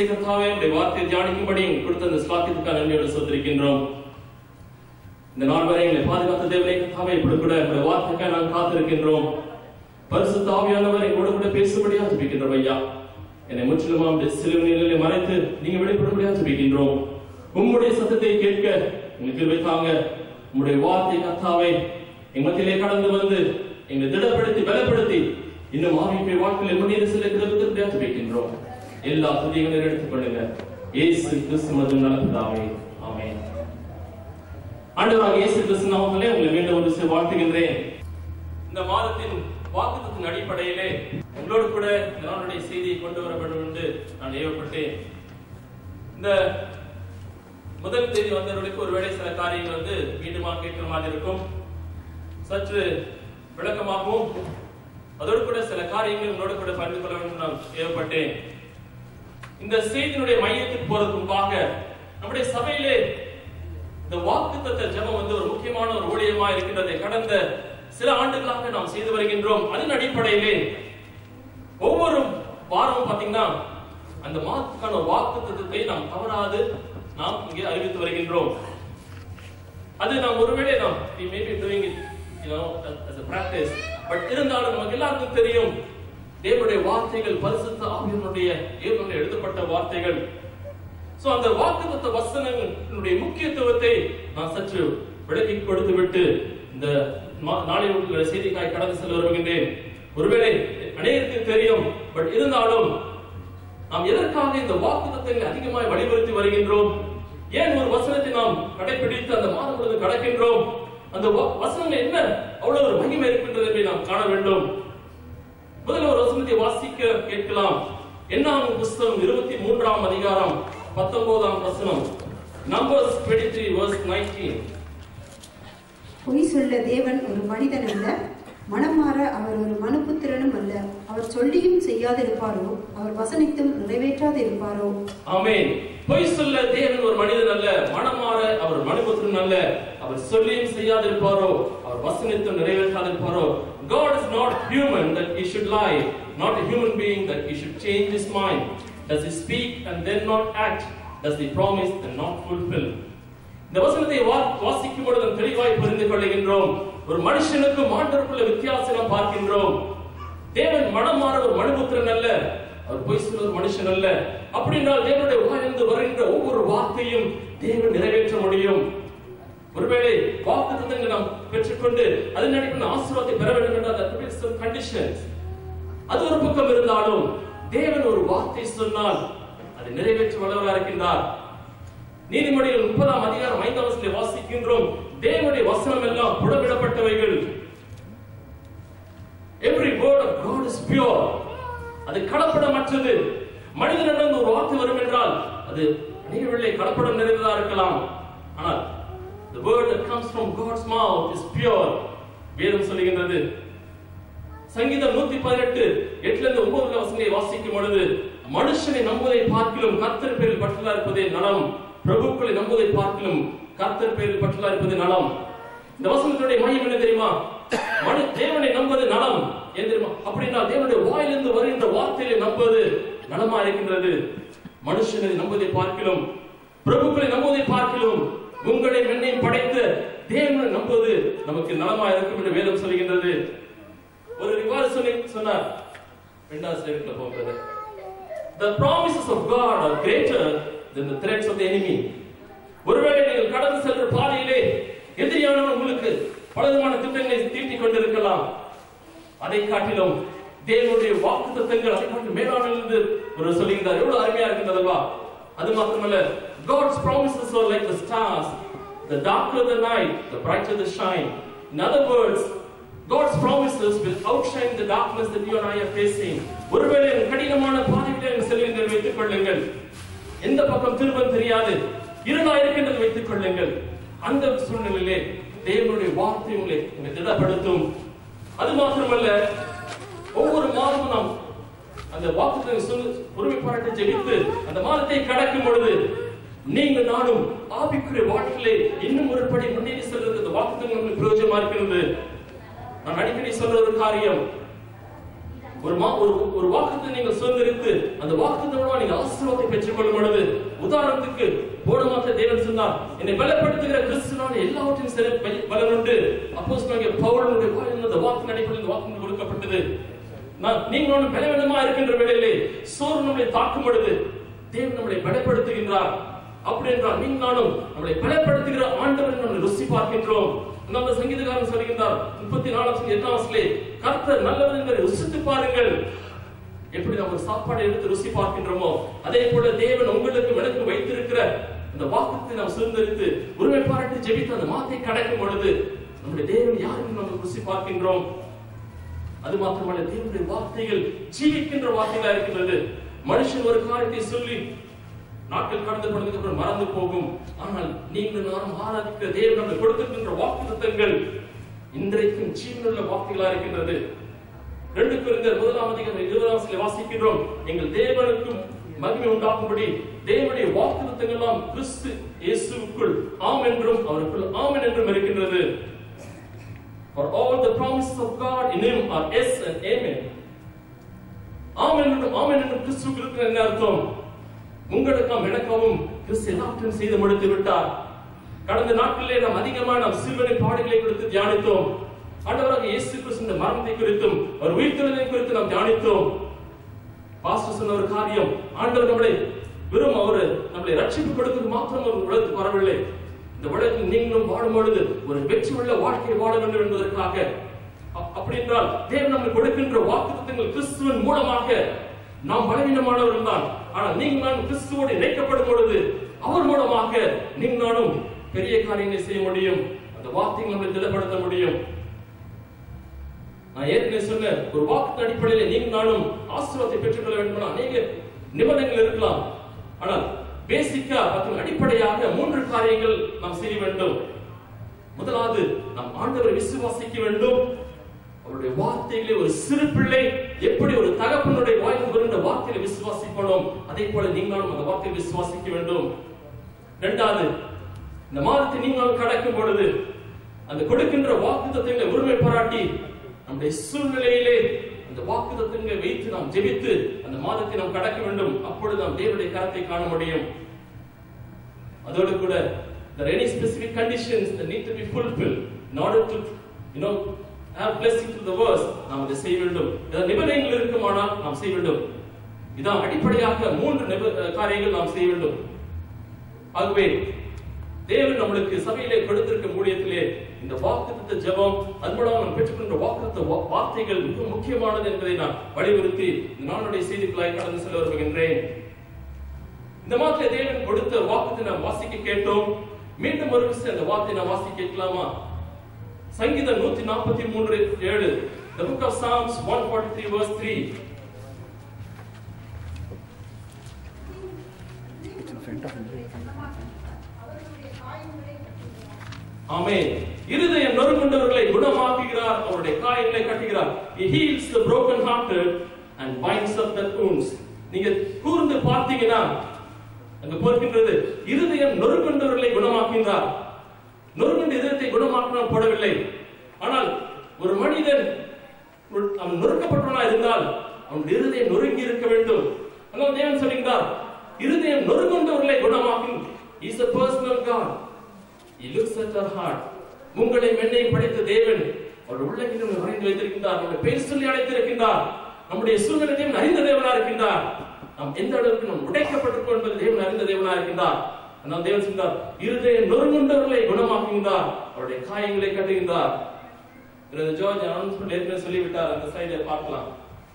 கர்த்தாவே உடைய வார்த்தையை தியானிக்கும்படி எங்களுக்கு கொடுத்த அந்த ஸ்லாக்கியத்துக்காக நன்றியோடு சொத்திருக்கின்றோம் இந்த நாள் வரை எங்களை பாதுகாத்த தேவனை கர்த்தாவே இப்படி கூட உடைய வார்த்தைக்காக நாங்கள் காத்திருக்கின்றோம் பரிசுத்த ஆவியானவர் எங்களோடு கூட பேசும்படியா ஜெபிக்கின்றோம் ஐயா என்னை முற்றிலுமா உம்முடைய சிலுவை நிலையிலே மறைத்து நீங்க வெளிப்படும்படியா ஜெபிக்கின்றோம் உம்முடைய சத்தத்தை கேட்க எங்களுக்கு கிருபை தாங்க உம்முடைய வார்த்தை கர்த்தாவே எங்க மத்தியிலே கடந்து வந்து எங்களை திடப்படுத்தி பலப்படுத்தி இன்னும் ஆவிக்குரிய வாழ்க்கையில் முன்னேறி செல்ல கிருபை ஜெபிக்கின்றோம் எல்லா துதிகளையும் எடுத்துக் கொள்ளுங்க இயேசு கிறிஸ்து மற்றும் நல்லதாவே ஆமென் ஆண்டவராக இயேசு கிறிஸ்து நாமத்திலே உங்களை மீண்டும் ஒரு சில வாழ்த்துகின்றேன் இந்த மாதத்தின் வாக்குத்தத்தின் அடிப்படையிலே உங்களோடு கூட இந்த நாளுடைய செய்தியை கொண்டு வர வேண்டும் என்று நான் ஏவப்பட்டேன் இந்த முதல் தேதி வந்தவர்களுக்கு ஒருவேளை சில காரியங்கள் வந்து மீண்டுமா கேட்கிற மாதிரி இருக்கும் சற்று விளக்கமாகவும் அதோடு கூட சில காரியங்கள் உங்களோடு கூட பகிர்ந்து கொள்ள வேண்டும் நான் ஏவப்பட்டேன் இந்த செய்தியினுடைய மையத்துக்கு போறதுக்கு முன்பாக நம்முடைய சபையிலே இந்த வாக்குத்தத்த ஜெபம் வந்து ஒரு முக்கியமான ஒரு ஊழியமா இருக்கின்றது கடந்த சில ஆண்டுகளாக நாம் செய்து வருகின்றோம் அதன் அடிப்படையிலே ஒவ்வொரு வாரமும் பாத்தீங்கன்னா அந்த மாதத்துக்கான வாக்குத்தத்தத்தை நாம் தவறாது நாம் இங்கே அறிவித்து வருகின்றோம் அது நாம் ஒருவேளை நாம் we may be doing it you know as a practice but இருந்தாலும் நமக்கு எல்லாருக்கும் தெரியும் தேவனுடைய வார்த்தைகள் பரிசுத்த ஆவியனுடைய தேவனுடைய எழுதப்பட்ட வார்த்தைகள் சோ அந்த வாக்குத்தத்த வசனங்களுடைய முக்கியத்துவத்தை நான் சற்று விளக்கி கொடுத்து விட்டு இந்த மா- நாளை உள்ள செய்திக்காய் கடந்து செல்ல வருகின்றேன் ஒருவேளை அநேகருக்கு தெரியும் பட் இருந்தாலும் நாம் எதற்காக இந்த வாக்குத்தத்தங்களை அதிகமாய் வலியுறுத்தி வருகின்றோம் ஏன் ஒரு வசனத்தை நாம் கடைபிடித்து அந்த மாதம் முழுவதும் கடக்கின்றோம் அந்த வ- வசனங்கள் என்ன அவ்வளவு ஒரு மகிமை இருக்கின்றது என்பதை நாம் காண வேண்டும் முதல்ல ஒரு வசனத்தை வாசிக்க கேட்கலாம் என்னாகும் புஸ்தகம் இருபத்தி மூன்றாம் அதிகாரம் பத்தொன்பதாம் வசனம் நம்பர்ஸ் 23 verse 19 பொய் சொல்ல தேவன் ஒரு மனிதன் அல்ல மனம் மாற அவர் ஒரு மனுபுத்திரனும் அல்ல அவர் சொல்லியும் செய்யாதிருப்பாரோ அவர் வசனித்தும் நிறைவேற்றாதிருப்பாரோ ஆமென் பொய் சொல்ல தேவன் ஒரு மனிதன் அல்ல மனம் மாற அவர் மனுபுத்திரன் அல்ல அவர் சொல்லியும் செய்யாதிருப்பாரோ அவர் வசனித்தும் நிறைவேற்றாதிருப்பாரோ God is not human that he should lie not a human being that he should change his mind does he speak and then not act does he promise and not fulfill இந்த வசனத்தை வா- வாசிக்கும் பொழுது நாம் தெளிவாய் புரிந்து கொள்ளுகின்றோம் ஒரு மனுஷனுக்கும் ஆண்டவருக்குள்ள வித்தியாசம் நாம் பார்க்கின்றோம் தேவன் மனம் மாற ஒரு மனுபுத்திரன் அல்ல அவர் பொய் சொல்ல ஒரு மனுஷன் அல்ல அப்படி என்றால் தேவனுடைய வாயிலிருந்து வருகின்ற ஒவ்வொரு வார்த்தையும் தேவன் நிறைவேற்ற முடியும் ஒருவேளை வாக்கு தத்தங்களை நாம் பெற்றுக்கொண்டு அதன் அடிப்படையில் ஆசீர்வாதத்தை பெற வேண்டும் என்றால் that will some conditions அது ஒரு பக்கம் இருந்தாலும் தேவன் ஒரு வார்த்தை சொன்னால் அதை நிறைவேற்ற வல்லவராக இருக்கின்றார் நீதிமொழிகள் முப்பதாம் அதிகாரம் ஐந்தாம் வசனத்தை வாசிக்கின்றோம் தேவனுடைய வசனம் எல்லாம் புடமிடப்பட்டவைகள் every word of God is pure அது கலப்படமற்றது மனிதனிடம் ஒரு வார்த்தை வரும் என்றால் அது அநேகவில்லை கலப்படம் நிறைந்ததா இருக்கலாம் ஆனால் the word that comes from God's mouth is pure வேதம் சொல்லுகின்றது சங்கீதம் நூத்தி பதினெட்டு எட்டுல இருந்து ஒன்பதுல வசனங்களை வாசிக்கும் பொழுது மனுஷனை நம்புவதை பார்க்கிலும் கர்த்தர் பேரில் பற்றலா இருப்பதே நலம் பிரபுக்களை நம்புவதை பார்க்கிலும் கர்த்தர் பேரில் பற்றலா இருப்பதே நலம் இந்த வசனத்துடைய மையம் என்ன தெரியுமா மனு தேவனை நம்புவது நலம் ஏன் தெரியுமா அப்படின்னா தேவனுடைய வாயிலிருந்து வருகின்ற வார்த்தையை நம்புவது நலமா இருக்கின்றது மனுஷனை நம்புவதை பார்க்கிலும் பிரபுக்களை நம்புவதை பார்க்கிலும் உங்களை மென்னையும் படைத்த தேவனை நம்புவது நமக்கு நலமா இருக்கும் என்று வேதம் சொல்கின்றது ஒரு ரிவார்டு சொல்லி சொன்னார் ரெண்டாவது ஸ்லைடுல போகிறது The promises of God are greater than the threats of the enemy. ஒருவேளை நீங்கள் கடந்து செல்ற பாதையிலே எதிரியானவன் உங்களுக்கு பலவிதமான திட்டங்களை தீட்டிக் கொண்டிருக்கலாம் அதை காட்டிலும் தேவனுடைய வாக்கு தத்தங்கள் அதை காட்டிலும் மேலான என்று ஒரு சொல்லுகிறார் எவ்வளவு அருமையா இருக்கின்றது அல்லவா அது மாத்திரமல்ல God's promises are like the stars the darker the night the brighter the shine in other words God's promises will outshine the darkness that you and I are facing ஒருவேளை உங்கள் கடினமான பாதைகளை நீங்கள் செல்வீர்கள் வைத்துக் கொள்ளுங்கள் எந்த பக்கம் திரும்ப தெரியாது இருளா இருக்கின்றது வைத்துக் கொள்ளுங்கள் அந்த சூழ்நிலையிலே தேவனுடைய வார்த்தை உங்களை உங்களை திடப்படுத்தும் அது மாத்திரமல்ல ஒவ்வொரு மாதமும் நாம் அந்த வாக்குத்தை சொல்லி உரிமை பாராட்டி ஜெபித்து அந்த மாதத்தை கடக்கும் பொழுது நீங்கள் நானும் ஆவிக்குரிய வாழ்க்கையிலே இன்னும் ஒரு படி முன்னேறி செல்றது அந்த வாக்குத்தங்கள் உங்களுக்கு பிரயோஜனமா இருக்கிறது நான் அடிக்கடி சொல்ற ஒரு காரியம் ஒரு மா ஒரு ஒரு வாக்குத்தை நீங்கள் சுதந்திரித்து அந்த வாக்குத்த மூலமா நீங்க ஆசீர்வாதத்தை பெற்றுக் கொள்ளும் பொழுது உதாரணத்துக்கு போன மாதம் தேவன் சொன்னார் என்னை பலப்படுத்துகிற கிறிஸ்துவான எல்லாவற்றையும் சிற பலன் உண்டு அப்போ பவுலனுடைய வாயில் அந்த வாக்கின் அடிப்படையில் இந்த வாக்கு கொடுக்கப்பட்டது நான் நீங்களும் பலவீனமா இருக்கின்ற வேளையிலே சோறு நம்மளை தாக்கும் பொழுது தேவன் நம்மளை பலப்படுத்துகின்றார் அப்படி என்றால் நீங்க நானும் நம்மளை பலப்படுத்துகிற ஆண்டவரை நம்மளை ருசி பார்க்கின்றோம் நம்ம சங்கீதக்காரன் சொல்கின்றார் முப்பத்தி நாலாம் எட்டாம் வசதிலே கர்த்தர் நல்லவர் என்பதை ருசித்து பாருங்கள் எப்படி நம்ம சாப்பாடை எடுத்து ருசி பார்க்கின்றோமோ அதே போல தேவன் உங்களுக்கு எனக்கு வைத்திருக்கிற அந்த வாக்குத்தை நாம் சுதந்திரித்து உரிமை பாராட்டி ஜெபித்து அந்த மாத்தை கடக்கும் பொழுது நம்முடைய தேவன் யாரும் நம்ம ருசி பார்க்கின்றோம் அது மாத்திரமல்ல தேவனுடைய வார்த்தைகள் ஜீவிக்கின்ற வார்த்தைகளா இருக்கின்றது மனுஷன் ஒரு காரியத்தை சொல்லி நாட்கள் கடந்து போனதுக்கு அப்புறம் மறந்து போகும் ஆனால் நீங்கள் நானும் ஆராதிக்கிற தேவன் நமக்கு கொடுத்திருக்கின்ற வாக்குத்தத்தங்கள் இன்றைக்கும் ஜீவனுள்ள வார்த்தைகளா இருக்கின்றது ரெண்டு குறிந்தர் முதலாம் அதிகாரம் இருபதாம் சில வாசிக்கின்றோம் எங்கள் தேவனுக்கும் மகிமை உண்டாக்கும்படி தேவனுடைய வாக்குத்தத்தங்கள் எல்லாம் கிறிஸ்து இயேசுவுக்குள் ஆம் என்றும் அவருக்குள் ஆமென் என்றும் இருக்கின்றது For all the promises of God in Him are yes and amen. ஆமென் என்றும் ஆமென் என்றும் கிறிஸ்துவுக்கு இருக்கிற என்ன அர்த்தம் உங்களுக்கும் எனக்காவும் கிறிஸ்து எல்லாவற்றையும் செய்து முடித்து விட்டார் கடந்த நாட்களிலே நாம் அதிகமாக நாம் சிறுவனின் பாடுகளை குறித்து தியானித்தோம் ஆண்டவராக இயேசு கிறிஸ்து மரணத்தை குறித்தும் அவர் உயிர்த்தெழுதலை குறித்து நாம் தியானித்தோம் பாஸ்டர் சொன்ன ஒரு காரியம் ஆண்டவர் நம்மளை வெறும் அவரு நம்மளை ரட்சிப்பு கொடுக்கிறது மாத்திரம் ஒரு உலகத்துக்கு வரவில்லை இந்த உலகத்தில் நீங்களும் வாழும் பொழுது ஒரு வெற்றி உள்ள வாழ்க்கையை வாழ வேண்டும் என்பதற்காக அ- அப்படி என்றால் தேவன் நமக்கு கொடுக்கின்ற வாக்குத்தத்தங்கள் கிறிஸ்துவின் மூலமாக நாம் பலவீனமானவர்கள் தான் ஆனால் நீங்கள் நான் கிறிஸ்துவோடு இணைக்கப்படும் பொழுது அவர் மூலமாக நீங்கள் நானும் பெரிய காரியங்களை செய்ய முடியும் அந்த வார்த்தையை நம்மை திடப்படுத்த முடியும் நான் ஏற்கனவே சொன்னேன் ஒரு வாக்கு அடிப்படையில் நீங்கள் நானும் ஆசீர்வாதத்தை பெற்றுக்கொள்ள வேண்டும் அநேக நிபந்தனைகள் இருக்கலாம் ஆனால் பேசிக்கா மற்றும் அடிப்படையாக மூன்று காரியங்கள் நாம் செய்ய வேண்டும் முதலாவது நாம் ஆண்டவரை விசுவாசிக்க வேண்டும் அவருடைய வார்த்தைகளை ஒரு சிறு பிள்ளை எப்படி ஒரு தகப்பனுடைய வாய்ப்பு வருகின்ற வார்த்தைகளை விசுவாசிக்கணும் அதே போல நீங்களும் அந்த வார்த்தையை விசுவாசிக்க வேண்டும் இரண்டாவது இந்த மாதத்தை நீங்களும் கடக்கும் பொழுது அந்த கொடுக்கின்ற வாக்குத்தத்தங்களை உரிமை பாராட்டி நம்முடைய சூழ்நிலையிலே அந்த வாக்குத்தத்தங்களை வைத்து நாம் ஜெபித்து அந்த மாதத்தை நாம் கடக்க வேண்டும் அப்பொழுது நாம் தேவனுடைய கரத்தை காண முடியும் அதோடு கூட there are any specific conditions that need to be fulfilled in order to you know have blessing to the verse நாம் அதை செய்ய வேண்டும் ஏதாவது நிபந்தனைகள் இருக்குமானால் நாம் செய்ய வேண்டும் இதான் அடிப்படையாக மூன்று நிப- காரியங்கள் நாம் செய்ய வேண்டும் ஆகவே தேவன் நம்மளுக்கு சபையிலே கொடுத்திருக்கும் ஊழியத்திலே இந்த வாக்குத்த ஜெபம் அது மூலம் நாம் பெற்றுக்கொண்ட வாக்குத்த வார்த்தைகள் மிக முக்கியமானது என்பதை நான் வலியுறுத்தி இந்த நாளுடைய செய்திகளாய் கடந்து செல்ல விரும்புகின்றேன் இந்த மாதிரி தேவன் கொடுத்த வாக்குத்தை நாம் வாசிக்க கேட்டோம் மீண்டும் ஒரு விஷயம் அந்த வார்த்தை நாம் வாசிக்க கேட்கலாமா சங்கீதம் நூத்தி நாற்பத்தி மூன்று ஏழு The book of Psalms 143 verse 3 ஆமென் இருதயம் நொறுங்குண்டவர்களை குணமாக்குகிறார் அவருடைய காயங்களை கட்டுகிறார் he heals the broken hearted and binds up the wounds நீங்க கூர்ந்து பார்த்தீங்கன்னா அங்க போர்க்கின்றது இருதயம் நொறுங்குண்டவர்களை குணமாக்குகிறார் நொறுங்குண்ட இதயத்தை குணமாக்கினால் போடவில்லை ஆனால் ஒரு மனிதன் ஒரு- அவன் நொறுக்கப்பட்டவனா இருந்தால் அவன் இருதயம் நொறுங்கி இருக்க வேண்டும் ஆனால் தேவன் சொல்லுகிறார் இருதயம் நொறுங்குண்டவர்களை குணமாக்கும் is a personal God He looks at our heart. உங்களை மென்னை படைத்த தேவன் அவர் உள்ளங்கிலும் அறிந்து வைத்திருக்கின்றார் நம்முடைய பெயர் சொல்லி அழைத்திருக்கின்றார் நம்முடைய சூழ்நிலை தேவன் அறிந்த தேவனா இருக்கின்றார் நாம் எந்த அளவுக்கு நாம் உடைக்கப்பட்டிருக்கோம் என்பது தேவன் அறிந்த தேவனா இருக்கின்றார் ஆனால் தேவன் சொன்னார் இருதயம் நொறுங்குண்டவர்களை குணமாக்குகின்றார் அவருடைய காயங்களை கட்டுகின்றார் பிரதர் ஜார்ஜ் அனௌன்ஸ்மெண்ட் ஏற்கனவே சொல்லிவிட்டார் அந்த சைடை பார்க்கலாம்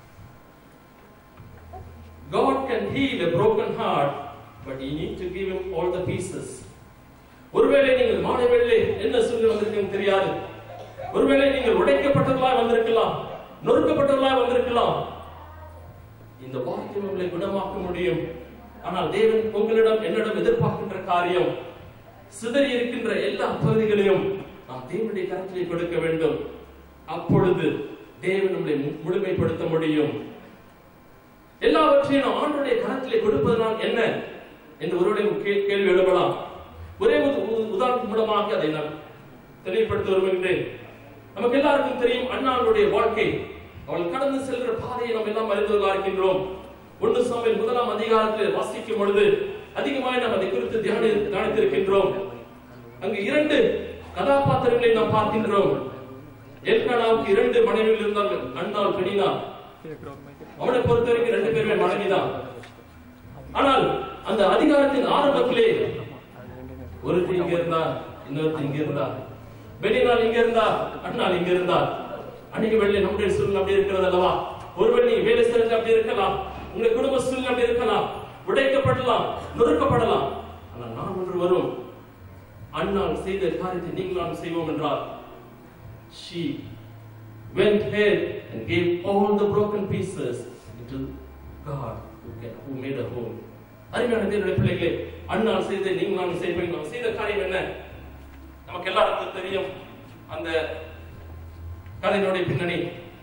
God can heal a broken heart, but you need to give him all the pieces. ஒருவேளை நீங்கள் மாலை வேளையிலே என்ன சூழ்நிலை வந்திருக்குன்னு தெரியாது ஒருவேளை நீங்கள் உடைக்கப்பட்டவர்களாய் வந்திருக்கலாம் நொறுக்கப்பட்டவர்களாய் வந்திருக்கலாம் இந்த வார்த்தை உங்களை குணமாக்க முடியும் ஆனால் தேவன் உங்களிடம் என்னிடம் எதிர்பார்க்கின்ற காரியம் சிதறி இருக்கின்ற எல்லா பகுதிகளையும் நாம் தேவனுடைய கரத்திலே கொடுக்க வேண்டும் அப்பொழுது தேவன் நம்மளை மு- முழுமைப்படுத்த முடியும் எல்லாவற்றையும் நாம் ஆண்டுடைய கரத்திலே கொடுப்பதனால் என்ன என்று ஒருவருடைய கே- கேள்வி எழுப்பலாம் ஒரே ஒரு உ- உதாரணத்தின் மூலமாக அதை நான் தெளிவுபடுத்த விரும்புகின்றேன் நமக்கு எல்லாருக்கும் தெரியும் அண்ணாவுடைய வாழ்க்கை அவள் கடந்து செல்கிற பாதையை நாம் எல்லாம் அறிந்தவர்களா இருக்கின்றோம் ஒன்று சாமியில் முதலாம் அதிகாரத்தில் வாசிக்கும் பொழுது அதிகமாய் நாம் அதை குறித்து தியானி தியானித்திருக்கின்றோம் அங்கு இரண்டு கதாபாத்திரங்களை நாம் பார்க்கின்றோம் எல்கானாவுக்கு இரண்டு மனைவிகள் இருந்தார்கள் அண்ணாள் பெணினா அவனை பொறுத்த வரைக்கும் ரெண்டு பேருமே மனைவிதான் ஆனால் அந்த அதிகாரத்தின் ஆரம்பத்திலே ஒருத்தி இங்க இருந்தா இன்னொருத்தி இங்க இருந்தா பெனினால் இங்க இருந்தா அண்ணாள் இங்க இருந்தா அன்னைக்கு வெள்ளை நம்முடைய சூழ்நிலை அப்படி இருக்கிறது அல்லவா ஒருவேளை நீங்க வேலை செய்யறது அப்படி இருக்கலாம் உங்களுடைய குடும்ப சூழ்நிலை அப்படி இருக்கலாம் உடைக்கப்படலாம் நொறுக்கப்படலாம் ஆனால் நான் ஒன்று வரும் அண்ணாள் செய்த காரியத்தை நீங்களும் செய்வோம் என்றார் she went ahead and gave all the broken pieces to God who, can, who made a home. அருமையான தேவனுடைய பிள்ளைகளே அண்ணால் செய்த நீங்கள் நான் செய்வீங்க நாம் செய்த காரியம் என்ன நமக்கு எல்லாருக்கும் தெரியும் அந்த கதையினுடைய பின்னணி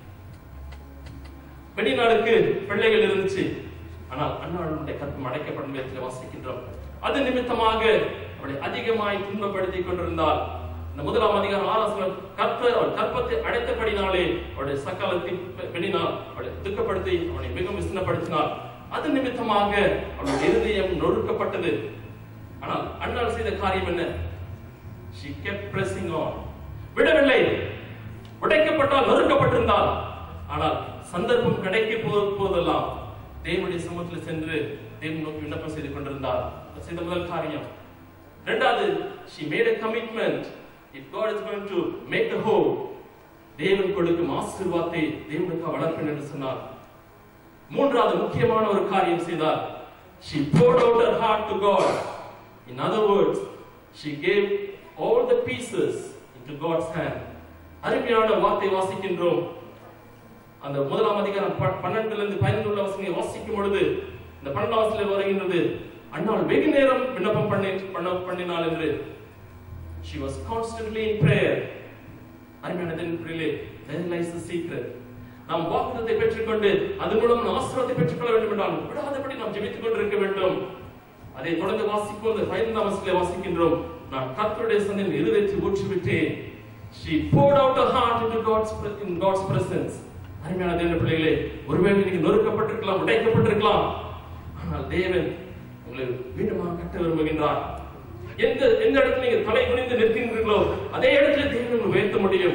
வெளிநாடுக்கு பிள்ளைகள் இருந்துச்சு ஆனால் அண்ணாளுடைய கற்பம் அடைக்கப்படும் விதத்தில் வாசிக்கின்றோம் அது நிமித்தமாக அவளை அதிகமாய் துன்பப்படுத்திக் கொண்டிருந்தால் இந்த முதலாம் அதிகாரம் ஆலோசனை கற்ப அவள் கற்பத்தை அடைத்தபடினாலே அவளுடைய சக்காலத்தில் பெண்ணினாள் அவளை துக்கப்படுத்தி அவளை மிகவும் விசனப்படுத்தினாள் அது நிமித்தமாக அவளுடைய இருதயம் நொறுக்கப்பட்டது ஆனால் அண்ணாள் செய்த காரியம் என்ன she kept pressing on விடவில்லை உடைக்கப்பட்டால் நொறுக்கப்பட்டிருந்தால் ஆனால் சந்தர்ப்பம் கிடைக்க போ- போதெல்லாம் தேவனுடைய சமூகத்தில் சென்று தேவன் நோக்கி விண்ணப்பம் செய்து கொண்டிருந்தார் அது செய்த முதல் காரியம் இரண்டாவது she made a commitment if God is going to make a home தேவன் கொடுக்கும் ஆசீர்வாதத்தை தேவனுக்கு வளர்ப்பேன் என்று சொன்னார் மூன்றாவது முக்கியமான ஒரு காரியம் செய்தார் she poured out her heart to God in other words she gave all the pieces into God's hand அருமையான வார்த்தை வாசிக்கின்றோம் அந்த முதலாம் அதிகாரம் ப- பன்னெண்டுல இருந்து பதினெண்டு உள்ள வசனங்களை வாசிக்கும் பொழுது இந்த பன்னெண்டாம் வசனத்தில் வருகின்றது அண்ணாள் வெகு நேரம் விண்ணப்பம் பண்ணி பண்ண பண்ணினாள் என்று she was constantly in prayer அருமையான தேவனுக்குள்ளே there lies the secret நாம் வாக்குத்தத்தை பெற்றுக்கொண்டு அது மூலம் நாம் ஆசீர்வாதத்தை பெற்றுக்கொள்ள வேண்டும் என்றால் விடாதபடி நாம் ஜெபித்துக் கொண்டிருக்க வேண்டும் அதை தொடர்ந்து வாசிக்கும் அந்த பதினைந்தாம் வசனத்திலே வாசிக்கின்றோம் நான் கர்த்தருடைய சந்தையில் இருதயத்தை ஊற்றிவிட்டேன் she poured out her heart into God's pre- in God's presence அருமையான தேவ பிள்ளைகளே ஒருவேளை நீங்க நொறுக்கப்பட்டிருக்கலாம் உடைக்கப்பட்டிருக்கலாம் ஆனால் தேவன் உங்களை மீண்டுமாக கட்ட விரும்புகின்றார் எந்த எந்த இடத்துல நீங்க தலை குனிந்து நிற்கின்றீர்களோ அதே இடத்துல தேவன் உங்களை உயர்த்த முடியும்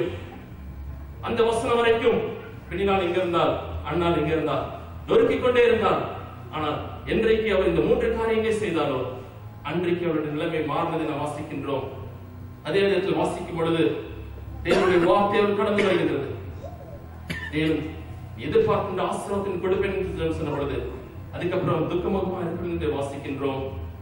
அந்த வசனம் வரைக்கும் பின்னால் இங்க இருந்தார் அண்ணால் இங்க இருந்தார் நொறுக்கிக் கொண்டே இருந்தார் ஆனால் என்றைக்கு அவர் இந்த மூன்று காரியங்களை செய்தாரோ அன்றைக்கு அவருடைய நிலைமை மாறினதை நாம் வாசிக்கின்றோம் அதே நேரத்தில் வாசிக்கும் பொழுது தேவனுடைய வார்த்தை அவர் கடந்து வருகின்றது தேவன் எதிர்பார்க்கின்ற ஆசீர்வாதத்தின் கொடுப்பேன் என்று தேவன் சொன்ன பொழுது அதுக்கப்புறம் துக்கமுகமா இருக்கிறது என்று வாசிக்கின்றோம்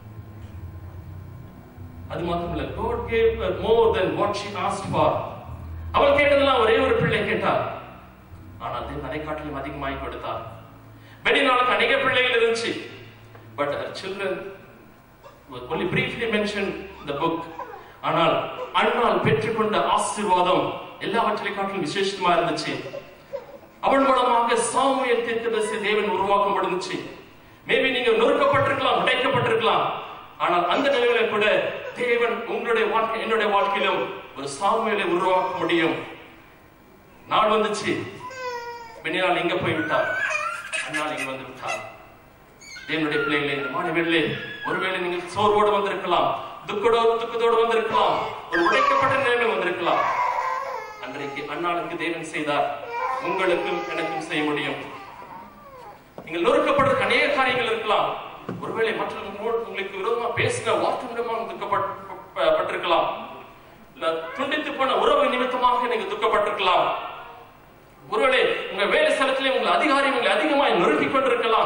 அது மாத்திரமல்ல God gave her more than what she asked for அவள் கேட்டதெல்லாம் ஒரே ஒரு பிள்ளை கேட்டார் ஆனால் தேவன் அதை காட்டிலும் அதிகமாய் கொடுத்தார் வெளிநாளுக்கு அநேக பிள்ளைகள் இருந்துச்சு but her children were only briefly mentioned in the book ஆனால் அண்ணால் பெற்றுக்கொண்ட ஆசீர்வாதம் எல்லாவற்றையும் காட்டிலும் விசேஷமா இருந்துச்சு அவள் மூலமாக சாமுவேல் தீர்க்கதரிசி தேவன் உருவாக்க முடிஞ்சுச்சு மேபி நீங்க நொறுக்கப்பட்டிருக்கலாம் உடைக்கப்பட்டிருக்கலாம் ஆனால் அந்த நிலையில கூட தேவன் உங்களுடைய வாழ்க்கை என்னுடைய வாழ்க்கையிலும் ஒரு சாமுவேலை உருவாக்க முடியும் நாள் வந்துச்சு பெண்ணினால் இங்க போய் விட்டார் அண்ணால் இங்க வந்து விட்டார் தேவனுடைய பிள்ளைகளே இந்த மாணவர்களே ஒருவேளை நீங்கள் சோர்வோடு வந்திருக்கலாம் துக்கத்தோடு துக்கத்தோடு வந்திருக்கலாம் ஒரு உடைக்கப்பட்ட நிலைமை வந்திருக்கலாம் அன்றைக்கு அண்ணாளுக்கு தேவன் செய்தார் உங்களுக்கும் எனக்கும் செய்ய முடியும் நீங்கள் நொறுக்கப்படுறதுக்கு அநேக காரியங்கள் இருக்கலாம் ஒருவேளை மற்றவர்களோடு உங்களுக்கு விரோதமா பேசின வார்த்தை மூலமாக துக்கப்பட்டிருக்கலாம் இல்ல துண்டித்து போன உறவு நிமித்தமாக நீங்க துக்கப்பட்டிருக்கலாம் ஒருவேளை உங்க வேலை ஸ்தலத்திலே உங்கள் அதிகாரி உங்களை அதிகமாய் நொறுக்கிக் கொண்டிருக்கலாம்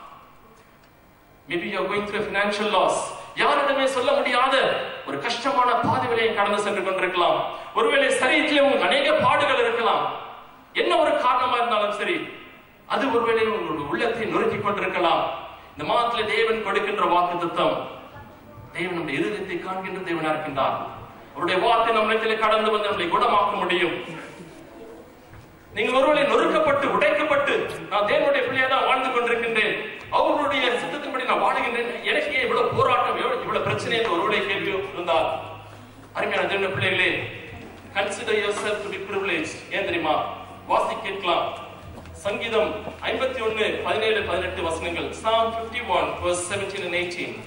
maybe you going through financial loss யாரிடமே சொல்ல முடியாத ஒரு கஷ்டமான பாதைகளை கடந்து சென்று கொண்டிருக்கலாம் ஒருவேளை சரீரத்திலே உங்களுக்கு அநேக பாடுகள் இருக்கலாம் என்ன ஒரு காரணமா இருந்தாலும் சரி அது ஒருவேளை உங்களுடைய உள்ளத்தை நொறுக்கிக் கொண்டிருக்கலாம் இந்த மாதத்துல தேவன் கொடுக்கின்ற வாக்கு தத்துவம் தேவன் நம்முடைய இருதயத்தை காண்கின்ற தேவனா இருக்கின்றார் அவருடைய வார்த்தை நம்மிடத்திலே கடந்து வந்து நம்மளை குணமாக்க முடியும் நீங்கள் ஒருவேளை நொறுக்கப்பட்டு உடைக்கப்பட்டு நான் தேவனுடைய பிள்ளையா தான் வாழ்ந்து கொண்டிருக்கின்றேன் அவருடைய சித்தத்தின்படி நான் வாழுகின்றேன் எனக்கு ஏன் இவ்வளவு போராட்டம் எவ்வளவு இவ்வளவு பிரச்சனை என்று ஒருவருடைய கேள்வி இருந்தால் அருமையான தேவனுடைய பிள்ளைகளே consider yourself to be privilege ஏன் தெரியுமா வாசி கேட்கலாம் சங்கீதம் ஐம்பத்தி ஒன்னு பதினேழு பதினெட்டு வசனங்கள் சாம் 51 ஒன் verse 17 and 18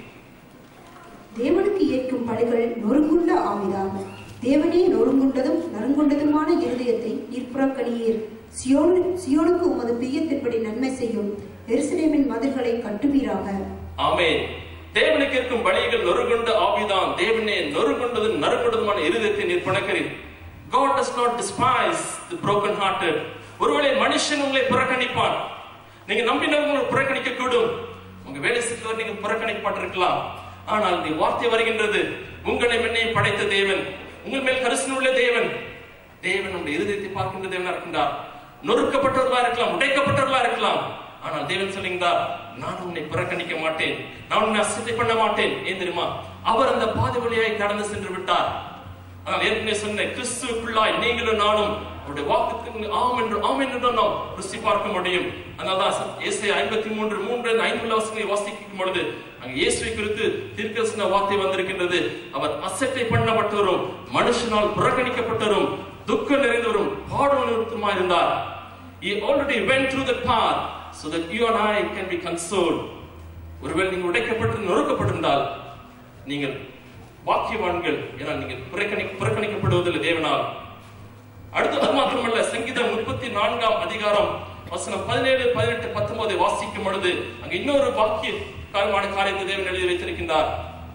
தேவனுக்கு ஏற்கும் படைகள் நொறுங்குண்ட ஆவிதான் தேவனே நொறுங்குண்டதும் நறுங்குண்டதுமான இருதயத்தை நீர்ப்புறக்கணியீர் சியோன் சியோனுக்கு உமது பிரியத்தின்படி நன்மை செய்யும் எருசலேமின் மதில்களை கட்டுவீராக ஆமென் தேவனுக்கு இருக்கும் பலிகள் நொறுகுண்ட ஆவிதான் தேவனே நொறுகுண்டது நறுகுண்டதுமான இருதயத்தை நீர் பணக்கரி God does not despise the broken hearted ஒருவேளை மனுஷன் உங்களை புறக்கணிப்பான் நீங்க நம்பினவங்க உங்களை புறக்கணிக்க கூடும் உங்க வேலை செய்தவர் நீங்க புறக்கணிக்கப்பட்டிருக்கலாம் ஆனால் இந்த வார்த்தை வருகின்றது உங்களை மென்னையும் படைத்த தேவன் உங்கள் மேல் கரிசனம் உள்ள தேவன் தேவன் நம்முடைய இருதயத்தை பார்க்கின்ற தேவனா இருக்கின்றார் நொறுக்கப்பட்டவர்களா இருக்கலாம் உடைக்கப்பட்டவர்களா இருக்கலாம் ஆனால் தேவன் சொல்லுகிறார் நான் உன்னை புறக்கணிக்க மாட்டேன் நான் உன்னை அசட்டை பண்ண மாட்டேன் ஏன் தெரியுமா அவர் அந்த பாதை வழியாய் கடந்து சென்று விட்டார் ஆனால் ஏற்கனவே சொன்ன கிறிஸ்துவுக்குள்ளாய் நீங்களும் நானும் அவருடைய வாக்குக்கு ஆம் என்று ஆம் என்று தான் நாம் ருசி பார்க்க முடியும் அதனால்தான் இயேசு ஐம்பத்தி மூன்று மூன்று ஐந்து வசனங்களை வாசிக்கும் பொழுது அங்கே இயேசுவை குறித்து தீர்க்கதரிசன வார்த்தை வந்திருக்கின்றது அவர் அசட்டை பண்ணப்பட்டவரும் மனுஷனால் புறக்கணிக்கப்பட்டவரும் துக்கம் நிறைந்தவரும் பாடம் நிறுத்தமா இருந்தார் He already went through the path so that you and I can be consoled. ஒருவேளை நீங்கள் உடைக்கப்பட்டு நொறுக்கப்பட்டிருந்தால் நீங்கள் பாக்கியவான்கள் ஏன்னா நீங்கள் புறக்கணி புறக்கணிக்கப்படுவதில்லை தேவனால் அடுத்து அது மாத்திரமல்ல சங்கீதம் முப்பத்தி நான்காம் அதிகாரம் வசனம் பதினேழு பதினெட்டு பத்தொன்பதை வாசிக்கும் பொழுது அங்க இன்னொரு பாக்கிய காரணமான காரியத்தை தேவன் எழுதி வைத்திருக்கின்றார்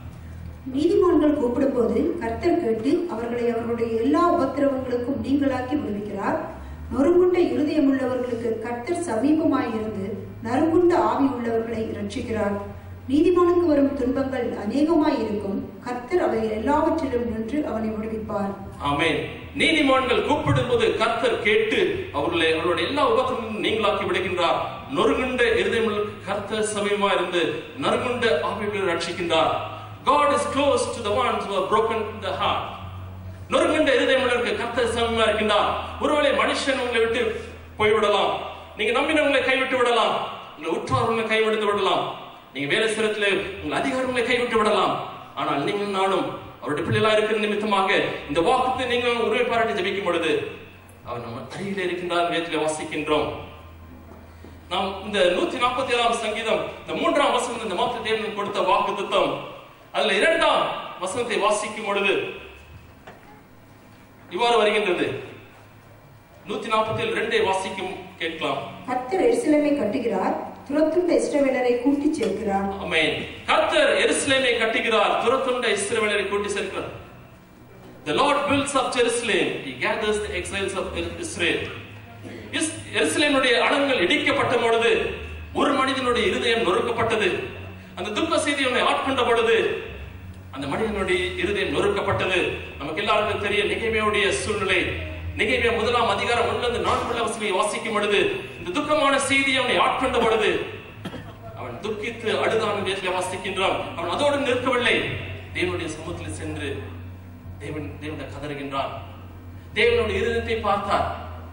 நீதிமான்கள் கூப்பிடும்போது கர்த்தர் கேட்டு அவர்களை அவர்களுடைய எல்லா உபத்திரவங்களுக்கும் நீங்களாக்கி விடுவிக்கிறார் நொறுங்குண்ட இருதயமுள்ளவர்களுக்கு கர்த்தர் சமீபமாயிருந்து நறுங்குண்ட ஆவி உள்ளவர்களை ரட்சிக்கிறார் நீதிமானுக்கு வரும் துன்பங்கள் அநேகமாய் இருக்கும் கர்த்தர் அவை எல்லாவற்றிலும் நின்று அவனை விடுவிப்பார் ஆமென் நீதிமான்கள் கூப்பிடும்போது கர்த்தர் கேட்டு அவர்களை அவர்களுடைய எல்லா உபத்திரமும் நீங்களாக்கி விடுகின்றார் நொறுகுண்ட இருதயமுள்ள கர்த்தர் சமயமா இருந்து நறுகுண்ட ஆவிகளை ரட்சிக்கின்றார் God is close to the ones who are broken in the heart. நொறுங்குண்ட இருதயமுள்ளவருக்கு கர்த்தர் சமயமா இருக்கின்றார் ஒருவேளை மனுஷன் உங்களை விட்டு போய்விடலாம் நீங்க நம்பினவங்களை கைவிட்டு விடலாம் உங்களை உற்றார்களை கைவிடுத்து விடலாம் நீங்க வேலை சிரத்துல உங்கள் அதிகாரங்களை கைவிட்டு விடலாம் ஆனால் நீங்கள் நானும் அவருடைய பிள்ளைகளா இருக்கிற நிமித்தமாக இந்த வாக்குத்தை நீங்கள் உரிமை பாராட்டி ஜபிக்கும் பொழுது அவர் நம்ம அருகிலே இருக்கின்றார் வேதத்திலே வாசிக்கின்றோம் நாம் இந்த நூத்தி நாற்பத்தி ஏழாம் சங்கீதம் இந்த மூன்றாம் வசனம் இந்த மாத்த தேவன் கொடுத்த வாக்கு திட்டம் அதுல இரண்டாம் வசனத்தை வாசிக்கும் பொழுது இவ்வாறு வருகின்றது நூத்தி நாற்பத்தி ஏழு ரெண்டை வாசிக்கும் கேட்கலாம் கர்த்தர் எருசலேமை கட்டுகிறார் துரத்துண்ட இஸ்ரவேலரை கூட்டிச் சேர்க்கிறார் ஆமென் கர்த்தர் எருசலேமை கட்டுகிறார் துரத்துண்ட இஸ்ரவேலரை கூட்டி சேர்க்கிறார் The Lord builds up Jerusalem. He gathers the exiles of Israel. இஸ்- எருசலேமுடைய அடங்கள் இடிக்கப்பட்ட பொழுது ஒரு மனிதனுடைய இருதயம் நொறுக்கப்பட்டது அந்த துக்க செய்தி அவனை ஆட்கொண்ட பொழுது அந்த மனிதனுடைய இருதயம் நொறுக்கப்பட்டது நமக்கு எல்லாருக்கும் தெரியும் நிகைமையுடைய சூழ்நிலை நிகைமைய முதலாம் அதிகாரம் ஒன்றிலிருந்து நான்குள்ள வசதியை வாசிக்கும் பொழுது இந்த துக்கமான செய்தி அவனை ஆட்கொண்ட பொழுது அவன் துக்கித்து அழுதான வேதத்தில் வாசிக்கின்றான் அவன் அதோடு நிற்கவில்லை தேவனுடைய சமூகத்தில் சென்று தேவன் தேவனுடைய கதறுகின்றான் தேவனுடைய இருதயத்தை பார்த்தார்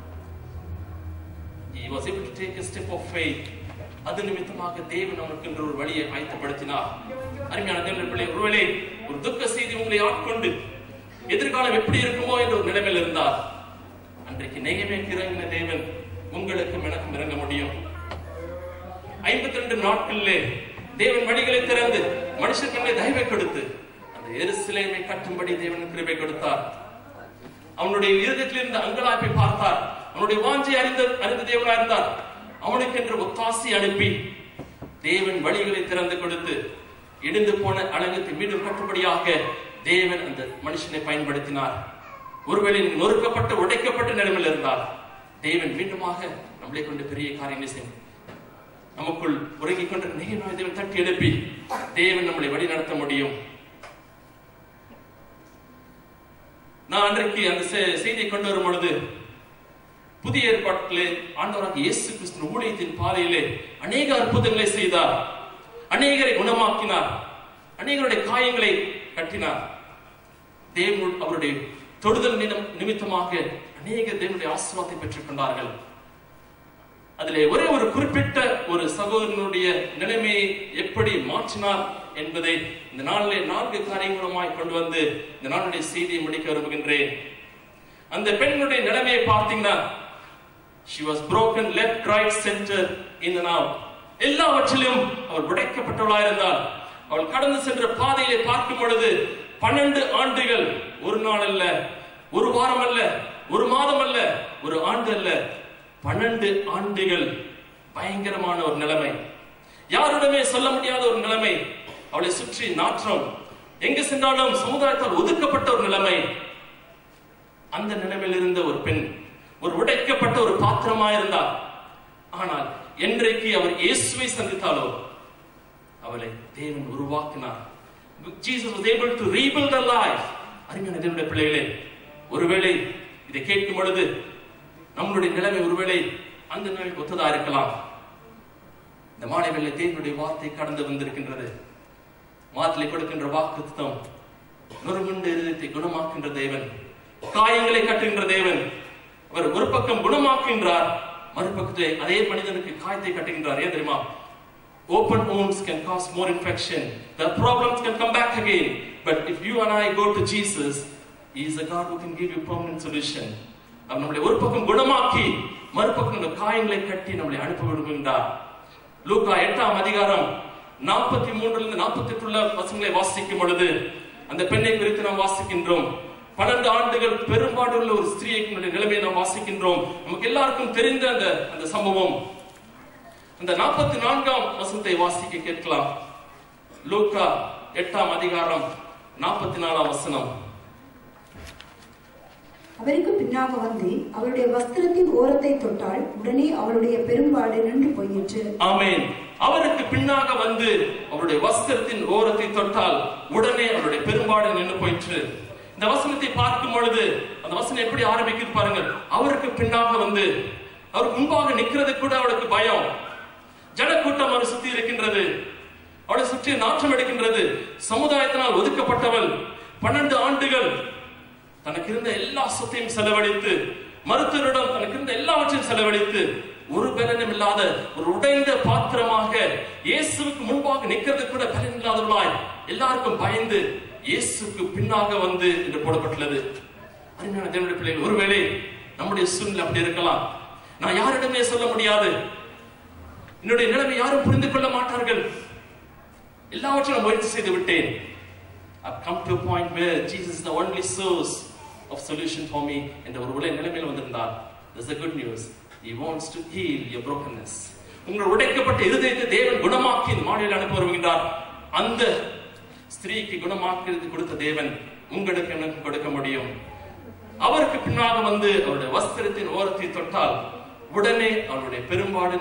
He was able to take a step of faith. அது நிமித்தமாக தேவன் அவனுக்கு என்று ஒரு வழியை ஆயத்தப்படுத்தினார் அருமையான தேவனுடைய பிள்ளை ஒருவேளை ஒரு துக்க செய்தி உங்களை ஆட்கொண்டு எதிர்காலம் எப்படி இருக்குமோ என்ற ஒரு நிலைமையில் இருந்தார் அன்றைக்கு நெய்யமே இறங்கின தேவன் உங்களுக்கும் எனக்கும் இறங்க முடியும் ஐம்பத்தி ரெண்டு நாட்களிலே தேவன் வழிகளை திறந்து மனுஷர் கண்ணை தயவை கொடுத்து அந்த எருசலேமை கட்டும்படி தேவன் கிருபை கொடுத்தார் அவனுடைய இருதயத்தில் இருந்த அங்கலாப்பை பார்த்தார் அவனுடைய வாஞ்சை அறிந்த அறிந்த தேவனா இருந்தார் அவனுக்கு என்று ஒத்தாசி அனுப்பி தேவன் வழிகளை திறந்து கொடுத்து இடிந்து போன அலங்கத்தை மீண்டும் கட்டும்படியாக தேவன் அந்த மனுஷனை பயன்படுத்தினார் ஒருவேளை நொறுக்கப்பட்ட உடைக்கப்பட்ட நிலைமையில் இருந்தார் தேவன் மீண்டுமாக நம்மளை கொண்டு பெரிய காரியங்களை செய்யும் நமக்குள் உறங்கிக் கொண்ட நேயமாய் தேவன் தட்டி எழுப்பி தேவன் நம்மளை வழி நடத்த முடியும் நான் அன்றைக்கு அந்த செ- செய்தியை கொண்டு வரும் பொழுது புதிய ஏற்பாட்டிலே ஆண்டவராக இயேசு கிறிஸ்து ஊழியத்தின் பாதையிலே அநேக அற்புதங்களை செய்தார் அநேகரை குணமாக்கினார் அநேகருடைய காயங்களை கட்டினார் தேவன் அவருடைய தொடுதல் நினம்- நிமித்தமாக அநேக தேவனுடைய ஆசீர்வாதத்தை பெற்றுக் கொண்டார்கள் அதிலே ஒரே ஒரு குறிப்பிட்ட ஒரு சகோதரனுடைய நிலைமையை எப்படி மாற்றினார் என்பதை இந்த நாளிலே நான்கு காரியங்களுமாய் கொண்டு வந்து இந்த நாளுடைய செய்தியை முடிக்க விரும்புகின்றேன் அந்த பெண்ணுடைய நிலைமையை பார்த்தீங்கன்னா she was broken left right center in and out எல்லாவற்றிலும் அவள் உடைக்கப்பட்டவளாய் இருந்தாள் அவள் கடந்து சென்ற பாதையிலே பார்க்கும் பொழுது பன்னெண்டு ஆண்டுகள் ஒரு நாள் அல்ல ஒரு வாரம் அல்ல ஒரு மாதம் அல்ல ஒரு ஆண்டு அல்ல பன்னெண்டு ஆண்டுகள் பயங்கரமான ஒரு நிலைமை யாருடமே சொல்ல முடியாத ஒரு நிலைமை அவளை சுற்றி நாற்றம் எங்கு சென்றாலும் சமுதாயத்தால் ஒதுக்கப்பட்ட ஒரு நிலைமை அந்த நிலைமையில் இருந்த ஒரு பெண் ஒரு உடைக்கப்பட்ட ஒரு பாத்திரமா இருந்தார் ஆனால் என்றைக்கு அவர் இயேசுவை சந்தித்தாலோ அவளை தேவன் உருவாக்கினார் Jesus was able to rebuild her life அருமையான தேவனுடைய பிள்ளைகளே ஒருவேளை இதை கேட்கும் பொழுது நம்மளுடைய நிலைமை ஒருவேளை அந்த நிலை ஒத்ததா இருக்கலாம் இந்த மாலை வேளை தேவனுடைய வார்த்தை கடந்து வந்திருக்கின்றது வார்த்தையை கொடுக்கின்ற வாக்குத்தம் நொறுங்குண்ட இருதயத்தை குணமாக்கின்ற தேவன் காயங்களை கட்டுகின்ற தேவன் அவர் ஒரு பக்கம் குணமாக்குகின்றார் மறுபக்கத்திலே அதே மனிதனுக்கு காயத்தை கட்டுகின்றார் ஏன் தெரியுமா open wounds can cause more infection the problems can come back again but if you and i go to jesus he is a god who can give you permanent solution அவர் நம்மளை ஒரு பக்கம் குணமாக்கி மறுபக்கம் நம்ம காயங்களை கட்டி நம்மளை அனுப்ப விடுகின்றார் லூக்கா எட்டாம் அதிகாரம் நாற்பத்தி மூன்றுல இருந்து நாற்பத்தி எட்டுள்ள வசங்களை வாசிக்கும் பொழுது அந்த பெண்ணை குறித்து நாம் வாசிக்கின்றோம் பன்னெண்டு ஆண்டுகள் பெரும்பாடுள்ள ஒரு ஸ்திரீயை நிலைமையை நாம் வாசிக்கின்றோம் நமக்கு எல்லாருக்கும் தெரிந்த அந்த அந்த சம்பவம் அந்த நாற்பத்தி நான்காம் வசனத்தை வாசிக்க கேட்கலாம் லூக்கா எட்டாம் அதிகாரம் நாற்பத்தி நாலாம் வசனம் அவருக்கு பின்னாக வந்து அவளுடைய வஸ்திரத்தின் ஓரத்தை தொட்டால் உடனே அவளுடைய பெரும்பாடு நின்று போயிற்று ஆமென் அவருக்கு பின்னாக வந்து அவருடைய வஸ்திரத்தின் ஓரத்தை தொட்டால் உடனே அவருடைய பெரும்பாடு நின்று போயிற்று இந்த வசனத்தை பார்க்கும் பொழுது அந்த வசனம் எப்படி ஆரம்பிக்குது பாருங்கள் அவருக்கு பின்னாக வந்து அவருக்கு முன்பாக நிக்கிறது கூட அவளுக்கு பயம் ஜனக்கூட்டம் அவரை சுத்தி இருக்கின்றது அவளை சுற்றி நாற்றம் எடுக்கின்றது சமுதாயத்தினால் ஒதுக்கப்பட்டவள் பன்னெண்டு ஆண்டுகள் தனக்கு இருந்த எல்லா சொத்தையும் செலவழித்து மருத்துவரிடம் தனக்கு இருந்த எல்லாவற்றையும் செலவழித்து ஒரு பலனும் இல்லாத ஒரு உடைந்த பாத்திரமாக இயேசுவுக்கு முன்பாக நிக்கிறது கூட பலன் இல்லாதவளாய் எல்லாருக்கும் பயந்து இயேசுக்கு பின்னாக வந்து என்று போடப்பட்டுள்ளது அருமையான தேவனுடைய பிள்ளைகள் ஒருவேளை நம்முடைய சூழ்நிலை அப்படி இருக்கலாம் நான் யாரிடமே சொல்ல முடியாது என்னுடைய நிலைமை யாரும் புரிந்து கொள்ள மாட்டார்கள் எல்லாவற்றையும் நான் முயற்சி செய்து விட்டேன் I've come to a point where Jesus is the only source of solution for me என்ற ஒரு உலக நிலைமையில் வந்திருந்தார் There's a good news. He wants to heal your brokenness. உங்கள் உடைக்கப்பட்ட இருதயத்தை தேவன் குணமாக்கி இந்த மாநில அனுப்ப வருகின்றார் அந்த ஸ்திரீக்கு குணமாக்கிறது கொடுத்த தேவன் உங்களுக்கு எனக்கு கொடுக்க முடியும் அவருக்கு பின்னாக வந்து அவருடைய வஸ்திரத்தின் ஓரத்தை தொட்டால் உடனே அவருடைய பெரும்பாடு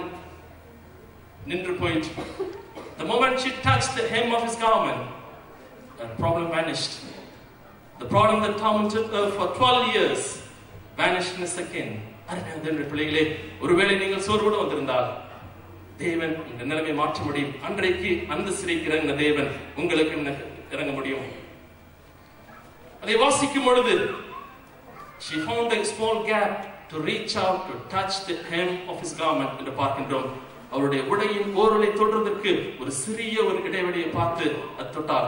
நின்று போயிற்று The moment she touched the hem of his garment, that problem vanished. The problem that tormented her for 12 years vanished in a second. அருமையான தேவனுடைய பிள்ளைகளே ஒருவேளை நீங்கள் சோர்வோடு வந்திருந்தால் தேவன் இந்த நிலைமை மாற்ற முடியும் அன்றைக்கு அந்த சிறைக்கு இறங்கின தேவன் உங்களுக்கு எனக்கு இறங்க முடியும் அதை வாசிக்கும் பொழுது she found a small gap to reach out to touch the hem of his garment என்று பார்க்கின்றோம் அவருடைய உடையின் ஓரலை தொடுறதற்கு ஒரு சிறிய ஒரு இடைவெளியை பார்த்து அது தொட்டார்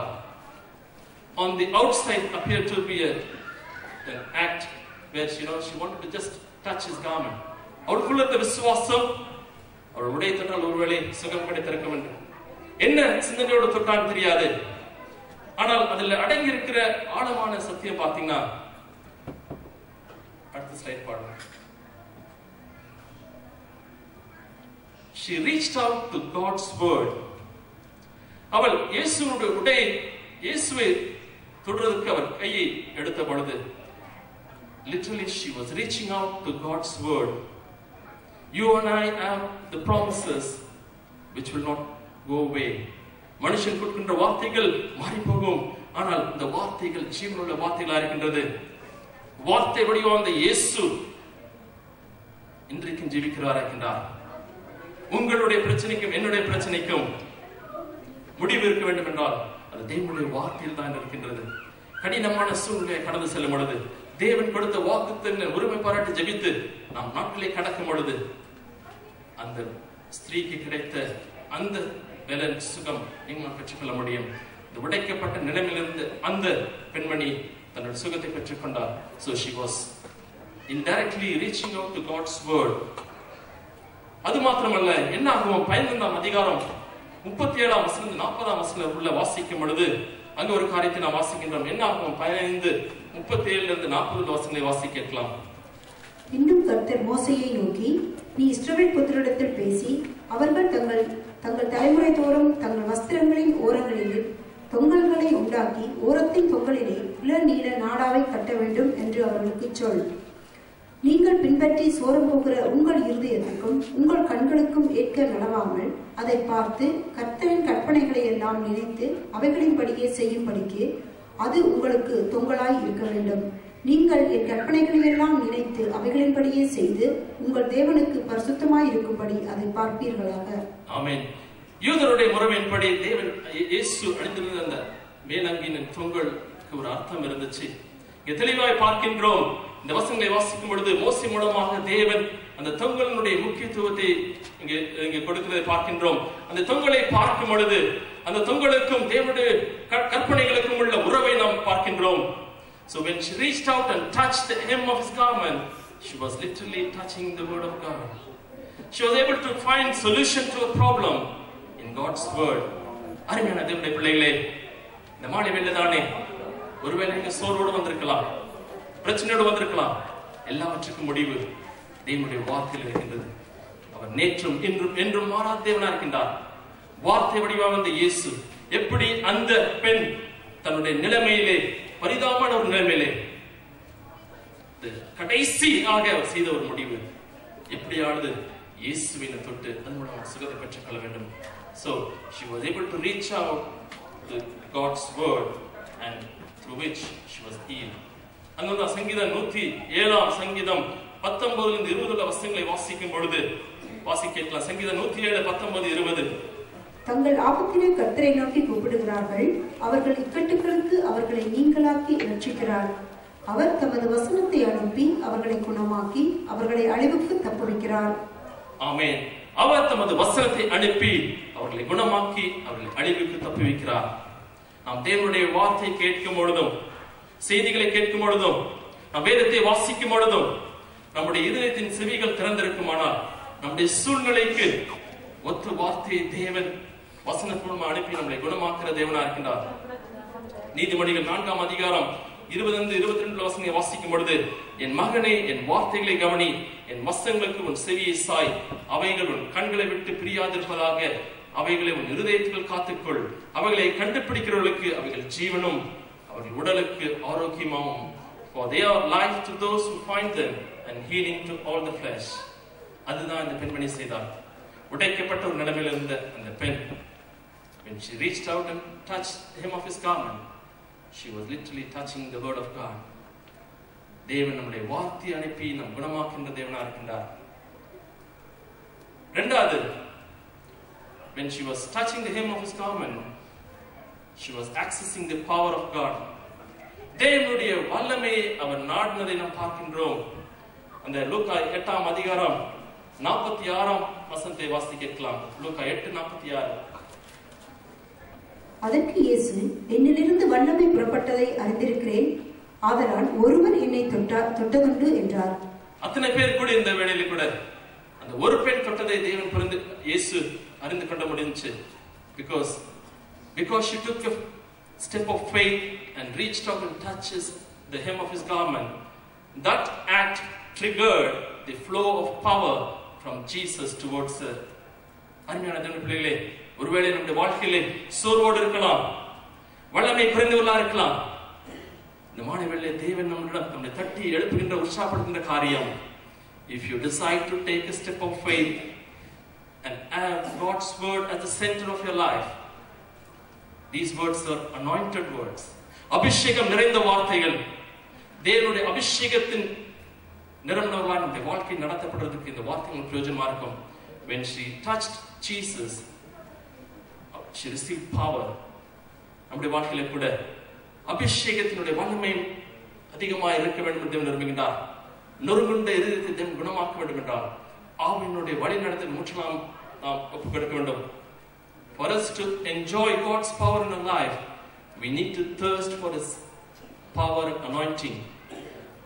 on the outside appeared to be a, an act where she, you know, she wanted to just touch his garment. அவருக்குள்ள இருந்த விசுவாசம் அவர் உடைய தொட்டால் ஒருவேளை சுகம் கிடைத்திருக்கும் என்று என்ன சிந்தனையோடு தொட்டான்னு தெரியாது ஆனால் அதுல அடங்கி இருக்கிற ஆழமான சத்தியம் பாத்தீங்கன்னா அடுத்த ஸ்லைட் பாருங்க she reached out to God's word அவள் இயேசுனுடைய உடை இயேசுவை தொடுறதுக்கு அவர் கையை எடுத்த பொழுது literally she was reaching out to God's word you and I have the promises which will not go away மனுஷன் கொடுக்கின்ற வார்த்தைகள் மாறி போகும் ஆனால் இந்த வார்த்தைகள் ஜீவனுள்ள வார்த்தைகளா இருக்கின்றது வார்த்தை வடிவம் அந்த இயேசு இன்றைக்கும் ஜீவிக்கிறவரா இருக்கின்றார் உங்களுடைய பிரச்சனைக்கும் என்னுடைய பிரச்சனைக்கும் முடிவு இருக்க வேண்டும் என்றால் அது தேவனுடைய வார்த்தையில் தான் இருக்கின்றது கடினமான சூழ்நிலையை கடந்து செல்லும் பொழுது தேவன் கொடுத்த வாக்குத்தங்களை உரிமை பாராட்டி ஜெபித்து நாம் நாட்களை கடக்கும் பொழுது அந்த ஸ்திரீக்கு கிடைத்த அந்த பலன் சுகம் நீங்கள் பெற்றுக்கொள்ள முடியும் இந்த உடைக்கப்பட்ட நிலைமையிலிருந்து அந்த பெண்மணி தன்னுடைய சுகத்தை பெற்றுக்கொண்டார் so she was indirectly reaching out to God's word. அது மாத்திரமல்ல என்ன ஆகும் பதினைந்தாம் அதிகாரம் முப்பத்தி ஏழாம் வசனம் நாற்பதாம் வசனம் உள்ள வாசிக்கும் பொழுது அங்க ஒரு காரியத்தை நாம் வாசிக்கின்றோம் என்ன ஆகும் பதினைந்து முப்பத்தி ஏழுல இருந்து நாற்பது வசனங்களை வாசிக்கலாம் இன்னும் கர்த்தர் மோசையை நோக்கி நீ இஸ்ரவேல் புத்திரிடத்தில் பேசி அவர்கள் தங்கள் தங்கள் தலைமுறை தோறும் தங்கள் வஸ்திரங்களின் ஓரங்களில் தொங்கல்களை உண்டாக்கி ஓரத்தின் தொங்கலிலே இளநீல நாடாவை கட்ட வேண்டும் என்று அவர்களுக்கு சொல் நீங்கள் பின்பற்றி சோரம் போகிற உங்கள் இருதயத்துக்கும் உங்கள் கண்களுக்கும் ஏற்க நடவாமல் அதை பார்த்து கர்த்தரின் கற்பனைகளை எல்லாம் நினைத்து அவைகளின்படியே செய்யும்படிக்கு அது உங்களுக்கு தொங்கலாய் இருக்க வேண்டும் நீங்கள் என் கற்பனைகளை எல்லாம் நினைத்து அவைகளின்படியே செய்து உங்கள் தேவனுக்கு பரிசுத்தமாய் இருக்கும்படி அதை பார்ப்பீர்களாக ஆமென் யூதருடைய முறைமையின்படி தேவன் இயே- இயேசு அணிந்திருந்த அந்த மேலங்கின் தொங்கலுக்கு ஒரு அர்த்தம் இருந்துச்சு இங்க தெளிவாய் பார்க்கின்றோம் இந்த வசனங்களை வாசிக்கும் பொழுது மோசி மூலமாக தேவன் அந்த தொங்கலினுடைய முக்கியத்துவத்தை இங்கே இங்கே கொடுக்கிறதை பார்க்கின்றோம் அந்த தொங்கலை பார்க்கும் பொழுது அந்த தொங்கலுக்கும் தேவனுடைய க- கற்பனைகளுக்கும் உள்ள உறவை நாம் பார்க்கின்றோம் So when she reached out and touched the hem of his garment, she was literally touching the word of God. She was able to find solution to a problem in God's word. அருமையான தேவனுடைய பிள்ளைகளே இந்த மாலை வேலை தானே ஒருவேளை நீங்க சோர்வோடு வந்திருக்கலாம் பிரச்சனையோடு வந்திருக்கலாம் எல்லாவற்றுக்கும் முடிவு தேவனுடைய வார்த்தையில் இருக்கின்றது அவர் நேற்றும் இன்றும் என்றும் மாறாத தேவனா இருக்கின்றார் வார்த்தை வடிவா வந்த இயேசு எப்படி அந்த பெண் தன்னுடைய நிலைமையிலே பரிதாபமான ஒரு நிலைமையிலே இந்த கடைசியாக அவர் செய்த ஒரு முடிவு எப்படியாவது இயேசுவினை தொட்டு அதன் மூலம் அவர் சுகத்தை பெற்றுக் கொள்ள வேண்டும் so she was able to reach out to God's word and through which she was healed அங்கதான் சங்கீதம் நூத்தி ஏழாம் சங்கீதம் பத்தொன்பதுல இருந்து இருபதுல வசனங்களை வாசிக்கும் பொழுது வாசிக்கலாம் சங்கீதம் நூத்தி ஏழு பத்தொன்பது இருபது தங்கள் ஆபத்திலே கர்த்தரை நோக்கி கூப்பிடுகிறார்கள் அவர்கள் இக்கட்டுகளுக்கு அவர்களை நீங்களாக்கி ரட்சிக்கிறார் அவர் தமது வசனத்தை அனுப்பி அவர்களை குணமாக்கி அவர்களை அழிவுக்கு தப்புவிக்கிறார் ஆமென் அவர் தமது வசனத்தை அனுப்பி அவர்களை குணமாக்கி அவர்களை அழிவுக்கு தப்புவிக்கிறார் நாம் தேவனுடைய வார்த்தை கேட்கும் பொழுதும் செய்திகளை கேட்கும் பொழுதும் நாம் வேதத்தை வாசிக்கும் பொழுதும் நம்முடைய இதயத்தின் செவிகள் திறந்திருக்குமானால் நம்முடைய சூழ்நிலைக்கு ஒத்த வார்த்தையை தேவன் வசனப்பூர்வமாக அனுப்பி நம்மளை குணமாக்குற தேவனா இருக்கின்றார் நீதிமொழிகள் நான்காம் அதிகாரம் இருபது இருபத்தி ரெண்டு வசனங்களை வாசிக்கும் பொழுது என் மகனே என் வார்த்தைகளை கவனி என் வசங்களுக்கு உன் செவியை சாய் அவைகள் உன் கண்களை விட்டு பிரியாதிருப்பதாக அவைகளை உன் இருதயத்தில் காத்துக்கொள் அவைகளை கண்டுபிடிக்கிறவர்களுக்கு அவைகள் ஜீவனும் அவர்கள் உடலுக்கு ஆரோக்கியமாகவும் for they are life to those who find them and healing to all the flesh அதுதான் இந்த பெண்மணி செய்தார் உடைக்கப்பட்ட ஒரு நிலைமையில் இருந்த அந்த பெண் when she reached out and touched the hem of his garment she was literally touching the word of God தேவன் நம்முடைய வார்த்தை அனுப்பி நம் குணமாக்கின்ற தேவனா இருக்கின்றார் ரெண்டாவது when she was touching the hem of his garment she was accessing the power of God தேவனுடைய வல்லமையை அவர் நாடினதை நாம் பார்க்கின்றோம் அந்த லூக்கா எட்டாம் அதிகாரம் நாற்பத்தி ஆறாம் வசனத்தை வாசி கேட்கலாம் லூக்கா எட்டு நாற்பத்தி ஆறு அதற்கு இயேசு என்னிலிருந்து வல்லமை புறப்பட்டதை அறிந்திருக்கிறேன் ஆதலால் ஒருவர் என்னை தொட்டா தொட்டதுண்டு என்றார் அத்தனை பேர் கூட இந்த வேளையில கூட அந்த ஒரு பெண் தொட்டதை தேவன் புரிந்து இயேசு அறிந்து கொள்ள முடிஞ்சுச்சு because because she took a step of faith and reached out and touches the hem of his garment that act triggered the flow of power from Jesus towards her அருமையான தேவனுடைய பிள்ளைகளே ஒருவேளை நம்முடைய வாழ்க்கையிலே சோர்வோடு இருக்கலாம் வல்லமை குறைந்தவர்களா இருக்கலாம் இந்த மாணவர்களே தேவன் நம்மிடம் நம்மை தட்டி எழுப்புகின்ற உற்சாகப்படுகின்ற காரியம் if you decide to take a step of faith and have God's word at the center of your life these words are anointed words அபிஷேகம் நிறைந்த வார்த்தைகள் தேவனுடைய அபிஷேகத்தின் நிரம்பினவர்களாக நம்முடைய வாழ்க்கை நடத்தப்படுறதுக்கு இந்த வார்த்தைகள் பிரயோஜனமா இருக்கும் when she touched Jesus she received power நம்முடைய வாழ்க்கையில கூட அபிஷேகத்தினுடைய வல்லமை அதிகமாக இருக்க வேண்டும் என்று தேவன் விரும்புகின்றார் நொறுங்குண்ட இருதயத்தை தேவன் குணமாக்க வேண்டும் என்றால் ஆவினுடைய வழி நடத்த முற்றிலும் நாம் ஒப்புக் கொடுக்க வேண்டும் For us to enjoy God's power in our life, we need to thirst for His power and anointing.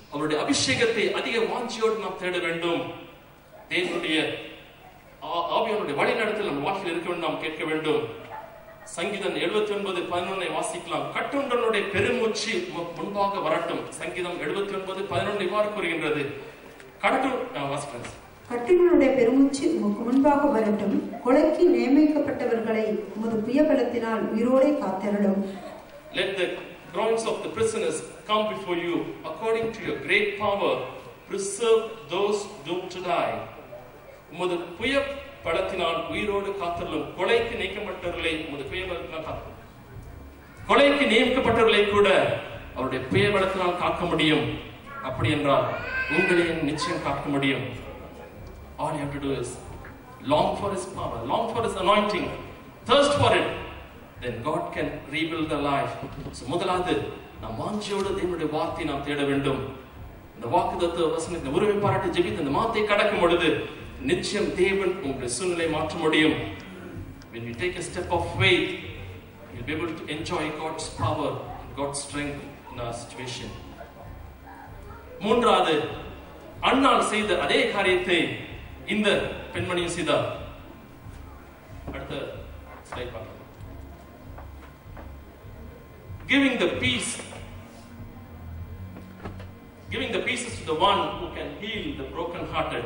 அவருடைய அபிஷேகத்தை அதிக வாஞ்சியோடு நாம் தேட வேண்டும் தேவனுடைய ஆ- ஆவியானுடைய வழி நடத்தல் நம் வாழ்க்கையில் இருக்க வேண்டும் நாம் கேட்க வேண்டும் சங்கீதம் 79 ஒன்பது பதினொன்னை வாசிக்கலாம் கட்டுண்டனுடைய பெருமூச்சு உமக்கு முன்பாக வரட்டும் சங்கீதம் 79 ஒன்பது பதினொன்று இவ்வாறு கூறுகின்றது கட்டு ஆ, வாசிக்கலாம் கட்டினுடைய பெருமூச்சு உமக்கு முன்பாக வரட்டும் கொலைக்கு நியமிக்கப்பட்டவர்களை உமது புயபலத்தினால் உயிரோடே காத்திரடும் Let the groans of the prisoners come before you. According to your great power, preserve those doomed to die. உமது புய பலத்தினால் உயிரோடு காத்தருளும் கொலைக்கு நீக்கப்பட்டவர்களை உமது புய பலத்தினால் காத்து கொலைக்கு நியமிக்கப்பட்டவர்களை கூட அவருடைய புய பலத்தினால் காக்க முடியும் அப்படி என்றால் உங்களையும் நிச்சயம் காக்க முடியும் All you have to do is long for His power, long for His anointing, thirst for it. Then God can rebuild the life. So முதலாவது நாம் வாஞ்சியோடு தேவனுடைய வார்த்தையை நாம் தேட வேண்டும் இந்த வாக்குதத்துவ வசனத்தை உரிமை பாராட்டி ஜெபித்து இந்த மாத்தை கடக்கும் பொழுது நிச்சயம் தேவன் உங்களுடைய சூழ்நிலை மாற்ற முடியும் When you take a step of faith, you'll be able to enjoy God's power, God's strength in our situation. மூன்றாவது அண்ணால் செய்த அதே காரியத்தை இந்த பெண்மணியும் செய்தார் அடுத்த ஸ்லைட் பார்க்கலாம் giving the peace giving the pieces to the one who can heal the broken hearted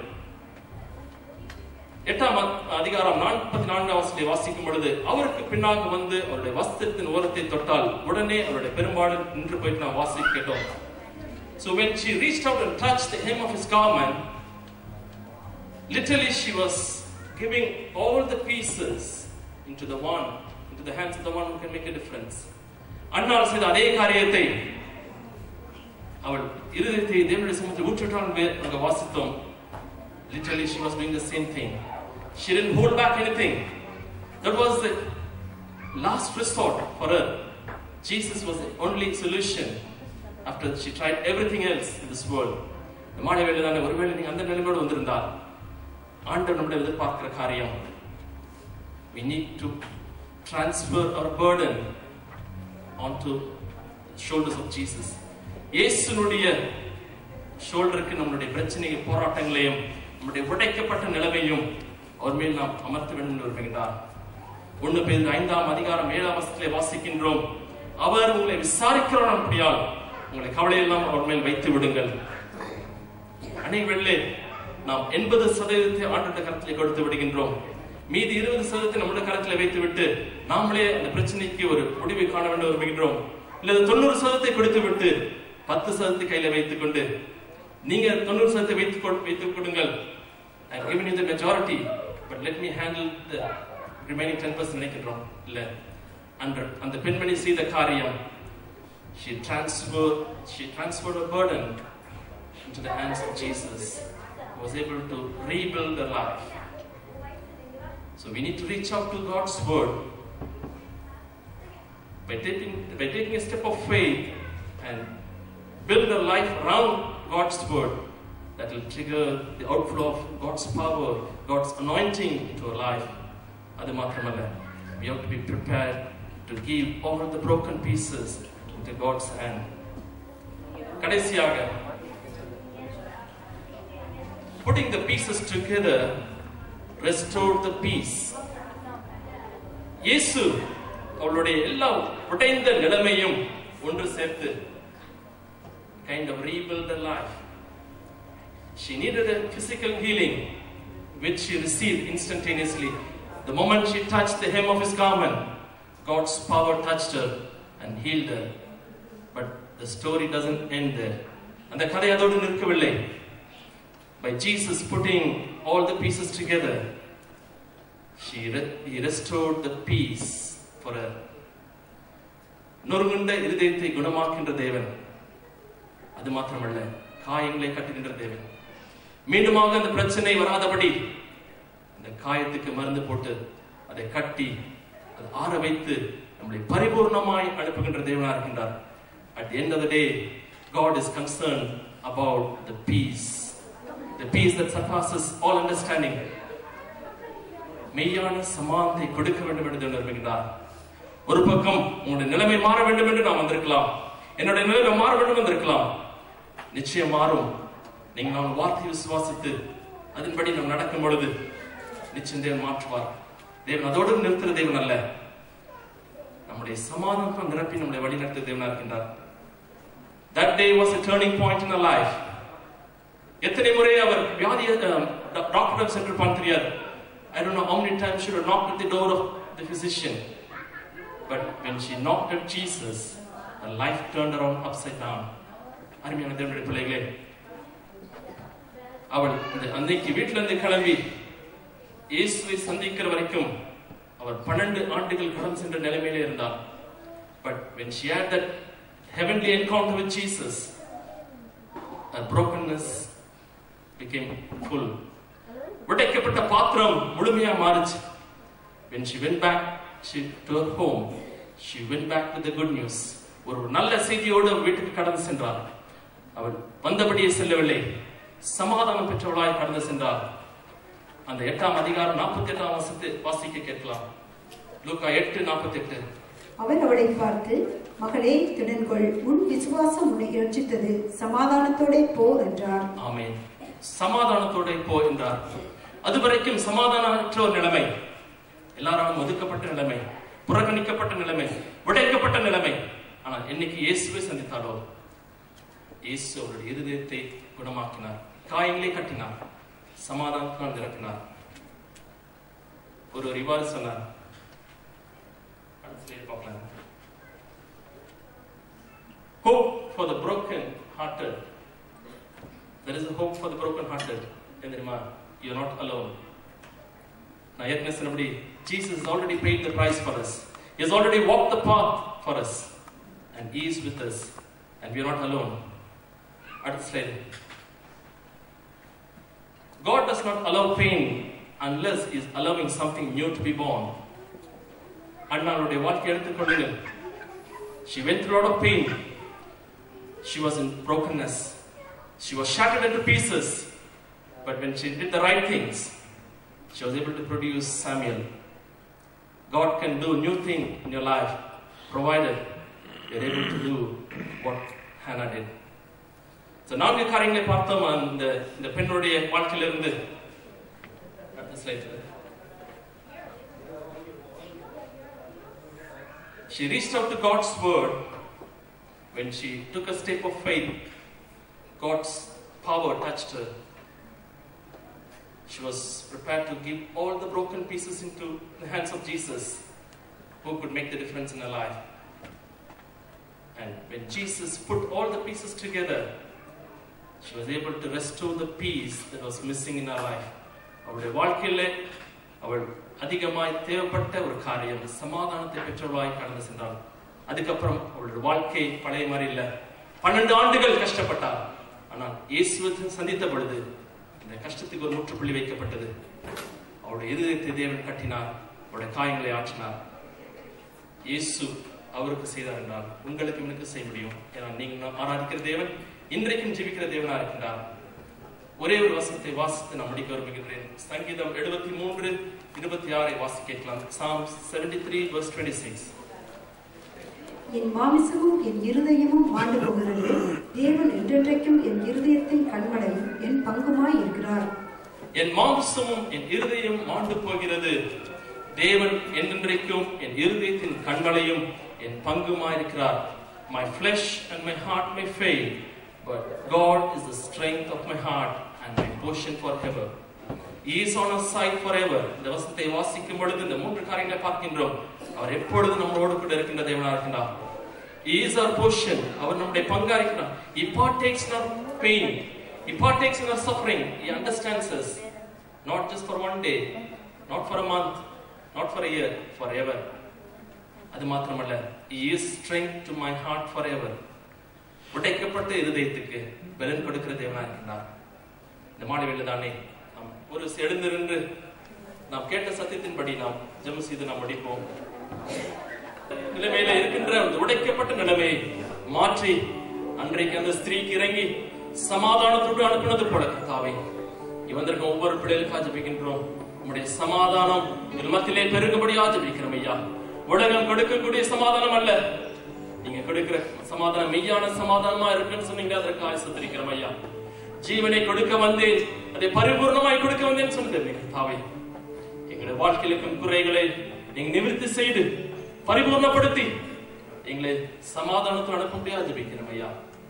எட்டாம் அ- அதிகாரம் நாற்பத்தி நான்காம் வசதியை வாசிக்கும் பொழுது அவருக்கு பின்னாக வந்து அவருடைய வஸ்திரத்தின் ஓரத்தை தொட்டால் உடனே அவருடைய பெரும்பாலும் நின்று போயிட்டு நான் வாசி கேட்டோம் So when she reached out and touched the hem of his garment, literally she was giving all the pieces into the one, into the hands of the one who can make a difference. அன்னாள் செய்த அதே காரியத்தை அவள் இருதயத்தை தேவனுடைய சமூகத்தில் ஊற்றிவிட்டால் என்று அங்க வாசித்தோம் literally she was doing the same thing she didn't hold back anything that was the last resort for her jesus was the only solution after she tried everything else in this world இந்த மாலை வேலை தானே ஒருவேளை நீங்க அந்த நிலைமையோடு வந்திருந்தால் ஆண்டவர் நம்முடைய எதிர்பார்க்கிற காரியம் we need to transfer our burden onto the shoulders of Jesus. இயேசுனுடைய ஷோல்டருக்கு நம்மளுடைய பிரச்சனையை போராட்டங்களையும் நம்முடைய உடைக்கப்பட்ட நிலைமையும் அவர் மேல் நாம் அமர்த்த வேண்டும் என்று விரும்புகின்றார் ஒண்ணு பேர் ஐந்தாம் அதிகாரம் ஏழாம் வசத்திலே வாசிக்கின்றோம் அவர் உங்களை விசாரிக்கிறோம் அப்படியால் உங்களை கவலையெல்லாம் அவர் மேல் வைத்து விடுங்கள் அனைவரிலே நாம் எண்பது சதவீதத்தை ஆண்டுடைய கருத்திலே கொடுத்து விடுகின்றோம் மீதி இருபது சதவீதத்தை நம்முடைய கருத்திலே வைத்து விட்டு நாமளே அந்த பிரச்சனைக்கு ஒரு முடிவை காண வேண்டும் விரும்புகின்றோம் இல்லது தொண்ணூறு சதவீதத்தை கொடுத்து விட்டு பத்து சதவீதத்தை கையில வைத்துக் கொண்டு நீங்க தொண்ணூறு சதவீதத்தை வைத்துக் கொடு- வைத்துக் கொடுங்கள் I have given you the majority but let me handle the remaining 10% நினைக்கின்றோம் இல்ல அந்த அந்த பெண்மணி செய்த காரியம் she transferred she transferred a burden into the hands of Jesus, who was able to rebuild their life. So we need to reach out to God's word by taking, by taking a step of faith and build a life around God's word that will trigger the outflow of God's power, God's anointing into our life. அது மாத்திரமல்ல we have to be prepared to give all the broken pieces into God's hand. கடைசியாக putting the pieces together restored the peace. இயேசு அவளுடைய எல்லா உடைந்த நிலைமையும் ஒன்று சேர்த்து kind of rebuild her life. She needed a physical healing, which she received instantaneously. The moment she touched the hem of his garment, God's power touched her and healed her. But the story doesn't end there. அந்த கதை அதோடு நிற்கவில்லை by Jesus putting all the pieces together, she re- he restored the peace for her. நொறுங்குண்ட இருதயத்தை குணமாக்கின்ற தேவன் அது மாத்திரமல்ல காயங்களை கட்டுகின்ற தேவன் மீண்டுமாக அந்த பிரச்சனை வராதபடி அந்த காயத்துக்கு மருந்து போட்டு அதை கட்டி அதை ஆற வைத்து நம்மளை பரிபூர்ணமாய் அனுப்புகின்ற தேவனா இருக்கின்றார் at the end of the day god is concerned about the peace the peace that surpasses all understanding மெய்யான சமானத்தை கொடுக்க வேண்டும் என்று தேவன் விரும்புகிறார் ஒரு பக்கம் உங்களுடைய நிலைமை மாற வேண்டும் என்று நாம் வந்திருக்கலாம் என்னுடைய நிலைமை மாற வேண்டும் வந்திருக்கலாம் நிச்சயம் மாறும் நீங்க நான் வார்த்தை விசுவாசித்து அதன்படி நாம் நடக்கும் பொழுது நிச்சயம் தேவன் மாற்றுவார் தேவன் அதோடு நிறுத்துற தேவன் அல்ல நம்முடைய சமாதானம் நிரப்பி நம்முடைய வழி நடத்த தேவனா இருக்கின்றார் that day was a turning point in our life எத்தனை முறை அவர் வியாதி டாக்டர் சென்று பார்த்து தெரியாது I don't know how many times she would knock at the door of the physician but when she knocked at Jesus her life turned around upside down அருமையான தேவனுடைய பிள்ளைகளே அவள் இந்த அன்னைக்கு வீட்டில இருந்து கிளம்பி இயேசுவை சந்திக்கிற வரைக்கும் அவர் பன்னெண்டு ஆண்டுகள் கடன் சென்ற நிலைமையிலே இருந்தார் but when she had that heavenly encounter with Jesus her brokenness became full உடைக்கப்பட்ட பாத்திரம் முழுமையா மாறுச்சு when she went back she to her home she went back with the good news ஒரு நல்ல செய்தியோடு அவர் வீட்டுக்கு கடந்து சென்றார் அவள் வந்தபடியே செல்லவில்லை சமாதானம் பெற்றவளாய் கடந்து சென்றார் அந்த எட்டாம் அதிகாரம் நாற்பத்தி எட்டாம் வசத்தை வாசிக்க கேட்கலாம் லூக்கா எட்டு நாற்பத்தி எட்டு அவர் அவளை பார்த்து மகளே திடன்கொள் உன் விசுவாசம் உன்னை இரட்சித்தது சமாதானத்தோடே போ என்றார் ஆமென் சமாதானத்தோட போ என்றார் அதுவரைக்கும் சமாதானமற்ற ஒரு நிலைமை எல்லாராலும் ஒதுக்கப்பட்ட நிலைமை புறக்கணிக்கப்பட்ட நிலைமை உடைக்கப்பட்ட நிலைமை ஆனால் என்னைக்கு இயேசுவை சந்தித்தாலோ இயேசு அவருடைய இருதயத்தை குணமாக்கினார் காயங்களே கட்டினார் சமாதானத்தினால் நிரப்பினார் ஒரு இவ்வாறு சொன்னார் அடுத்த slide பார்க்கலாம் hope for the broken hearted there is a hope for the broken hearted என்ன தெரியுமா you are not alone நான் ஏற்கனவே சொன்னபடி Jesus has already paid the price for us he has already walked the path for us and he is with us and we are not alone அடுத்த slide God does not allow pain unless he is allowing something new to be born அண்ணாளுடைய வாழ்க்கை எடுத்துக்கொள்ளுங்கள் she went through a lot of pain she was in brokenness she was shattered into pieces but when she did the right things she was able to produce samuel god can do new thing in your life provided you're able to do what hannah did so நான்கு காரியங்களை பார்த்தோம் அந்த இந்த பெண்ணுடைய வாழ்க்கையிலிருந்து அடுத்த slide She reached out to God's word when she took a step of faith. God's power touched her. She was prepared to give all the broken pieces into the hands of Jesus, who could make the difference in her life. And when Jesus put all the pieces together, she was able to restore the peace that was missing in her life. அவளுடைய வாழ்க்கையிலே அவள் அதிகமாய் தேவைப்பட்ட ஒரு காரியம் சமாதானத்தை பெற்றவளாய் கடந்து சென்றாள் அதுக்கப்புறம் அவளுடைய வாழ்க்கை பழைய மாதிரி இல்ல பன்னெண்டு ஆண்டுகள் கஷ்டப்பட்டாள் ஆனால் இயேசுவை சந்தித்த பொழுது இந்த கஷ்டத்துக்கு ஒரு முற்றுப்புள்ளி வைக்கப்பட்டது அவருடைய இதயத்தை தேவன் கட்டினார் அவருடைய காயங்களை ஆற்றினார் இயேசு அவருக்கு செய்தார் என்றால் உங்களுக்கு எனக்கு செய்ய முடியும் ஏன்னா நீங்க ஆராதிக்கிற தேவன் இன்றைக்கும் ஜீவிக்கிற தேவனா இருக்கின்றார் ஒரே ஒரு வசனத்தை வாசித்து நான் முடிக்க விரும்புகின்றேன் சங்கீதம் எழுபத்தி மூன்று இருபத்தி ஆறை வாசி கேட்கலாம் psalm seventy three verse twenty six என் மாமிசமும் என் இருதயமும் மாண்டு போகிறது தேவன் என்றென்றைக்கும் என் இருதயத்தின் கண்மலையும் என் பங்குமாய் இருக்கிறார் என் மாம்சமும் என் இருதயம் மாண்டு போகிறது தேவன் என்றென்றைக்கும் என் இருதயத்தின் கண்மலையும் என் பங்குமாயிருக்கிறார் my flesh and my heart may fail but god is the strength of my heart and my portion forever he is on our side forever இந்த வசனத்தை வாசிக்கும் பொழுது இந்த மூன்று காரியங்களை பார்க்கின்றோம் அவர் எப்பொழுது நம்மளோடு கூட இருக்கின்ற தேவனா இருக்கின்றார் he is our portion அவர் நம்முடைய பங்கா இருக்கிறார் he partakes in our pain he partakes in our suffering he understands us not just for one day not for a month not for a year forever அது மாத்திரமல்ல he is strength to my heart forever உடைக்கப்பட்ட இருதயத்துக்கு பலன் கொடுக்கிற தேவனா இருக்கின்றார் இந்த மாணவியில் தானே நாம் ஒரு எழுந்திருந்து நாம் கேட்ட சத்தியத்தின்படி நாம் ஜெபம் செய்து நாம் முடிப்போம் நிலைமையில இருக்கின்ற அந்த உடைக்கப்பட்ட நிலைமையை மாற்றி அன்றைக்கு அந்த ஸ்திரீக்கு இறங்கி சமாதானத்தோடு அனுப்பினது போல கத்தாவை இவந்திருக்கும் ஒவ்வொரு பிள்ளைகளுக்காக ஜபிக்கின்றோம் உம்முடைய சமாதானம் இது மத்தியிலே பெருகுபடியாக ஜபிக்கிறோம் ஐயா உலகம் கொடுக்கக்கூடிய சமாதானம் அல்ல நீங்க கொடுக்கிற சமாதானம் மெய்யான சமாதானமா இருக்குன்னு சொன்னீங்க அதற்காக சத்திரிக்கிறோம் ஐயா ஜீவனை கொடுக்க வந்தேன் அதை பரிபூர்ணமாய் கொடுக்க வந்தேன்னு சொன்னது தாவே எங்களுடைய வாழ்க்கையில் இருக்கும் குறைகளை நீங்க நிவர்த்தி செய்து பரிபூர்ணப்படுத்தி எங்களை சமாதானத்தில் அனுப்ப முடியாது ஜெபிக்கிறோம் ஐயா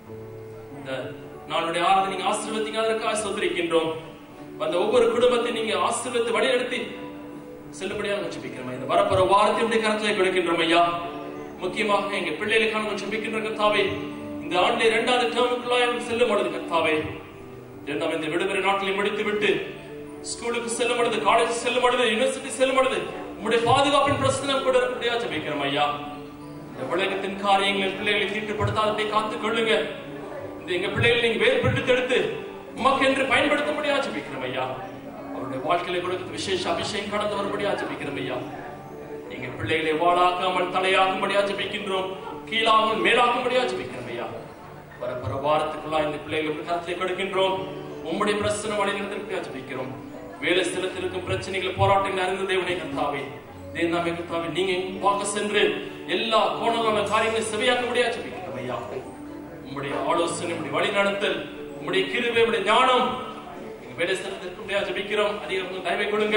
இந்த நாளுடைய ஆராதனை நீங்க ஆசீர்வதிங்க அதற்காக சோதரிக்கின்றோம் அந்த ஒவ்வொரு குடும்பத்தை நீங்க ஆசீர்வத்து வழிநடத்தி செல்லுபடியாக ஜெபிக்கிறோம் இந்த வரப்போற வாரத்தினுடைய கருத்தை கொடுக்கின்றோம் ஐயா முக்கியமாக எங்க பிள்ளைகளுக்கான ஜெபிக்கின்ற கர்த்தாவே இந்த ஆண்டு இரண்டாவது டேர்முக்குள்ளாய் அவர்கள் செல்லும் பொழுது கர்த்தாவே இரண்டாம் இந்த விடுமுறை நாட்களை முடித்து விட்டு ஸ்கூலுக்கு செல்லும் பொழுது காலேஜ் செல்லும் பொழுது யூனிவர்சிட்டி செல்லும் பொழுது உங்களுடைய பாதுகாப்பின் பிரச்சனை கூட இருக்கக்கூடிய ஜெபிக்கிறோம் ஐயா இந்த உலகத்தின் காரியங்களை பிள்ளைகளை தீட்டுப்படுத்தாதபடி காத்துக் கொள்ளுங்க இந்த எங்க பிள்ளைகளை நீங்க வேறுபடுத்தி எடுத்து உமக்கென்று பயன்படுத்தும்படியா ஜெபிக்கிறோம் ஐயா அவருடைய வாழ்க்கையில கொடுக்க விசேஷ அபிஷேகம் கடந்து வரும்படியா ஜெபிக்கிறோம் ஐயா எங்க பிள்ளைகளை வாழாக்காமல் தலையாகும்படியா ஜெபிக்கின்றோம் கீழாமல் மேலாக்கும்படியா ஜெபிக்கிறோம் ஐயா வரப்போற வாரத்துக்குள்ளா இந்த பிள்ளைகளுக்கு கருத்தை கொடுக்கின்றோம் உம்முடைய பிரச்சனை வழிநடத்திற்கு ஜெபிக்கிறோம் வேலை ஸ்தலத்தில் இருக்கும் பிரச்சனைகள் போராட்டங்கள் அறிந்த தேவனை கர்த்தாவே தேவனாமே கர்த்தாவே நீங்க பார்க்க சென்று எல்லா கோணலான காரியங்களை செவியாக்கும்படியா ஜெபிக்கிறோம் ஐயா உம்முடைய ஆலோசனை உம்முடைய வழிநடத்தல் உம்முடைய கிருபை உம்முடைய ஞானம் எங்க வேலை ஸ்தலத்திற்கு முடியா ஜெபிக்கிறோம் அதிக தயவை கொடுங்க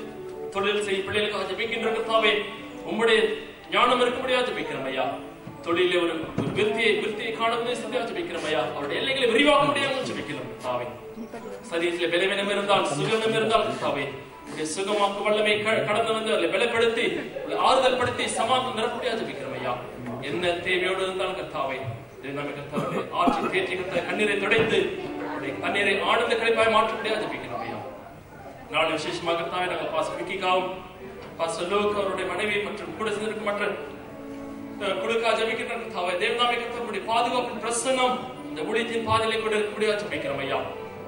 தொழில் செய்ய பிள்ளைகளுக்காக ஜெபிக்கின்ற கர்த்தாவே உம்முடைய ஞானம் இருக்க முடியாது ஜெபிக்கிறோம் ஐயா தொழிலே ஒரு ஒரு விருத்தியை விருத்தியை காண முடியாது ஜெபிக்கிறோம் ஐயா அவருடைய எல்லைகளை விரிவாக்க முடியாமல் ஜெபிக்கிறோம் கர்த்தாவே சரீரத்திலே பலவீனம் இருந்தால் சுகனம் இருந்தால் கர்த்தாவே உடைய சுகமாக்கு வல்லமை க- கடந்து வந்து அதை பலப்படுத்தி உங்களை ஆறுதல் படுத்தி சமாதானம் நிரப்படியா ஜெபிக்கிறோம் ஐயா என்ன தேவையோடு இருந்தாலும் கர்த்தாவே இதை நம்ம கர்த்தாவே ஆட்சி தேற்றி கர்த்தாவே கண்ணீரை துடைத்து உடைய கண்ணீரை ஆனந்த கழிப்பாய் மாற்றப்படியா ஜெபிக்கிறோம் ஐயா நாளை விசேஷமாக கர்த்தாவே நாங்கள் பாஸ்டர் விக்கிக்காவும் பாஸ்டர் லோக் அவருடைய மனைவி மற்றும் கூட சேர்ந்திருக்கும் மற்ற அஹ், குழுக்கா ஜெபிக்கின்ற கர்த்தாவே தேவநாமே கர்த்தாவுடைய பாதுகாப்பு பிரசன்னம் இந்த ஊழியத்தின் பாதையிலே கூட முடியா ஜெபிக்கிறோம் ஐயா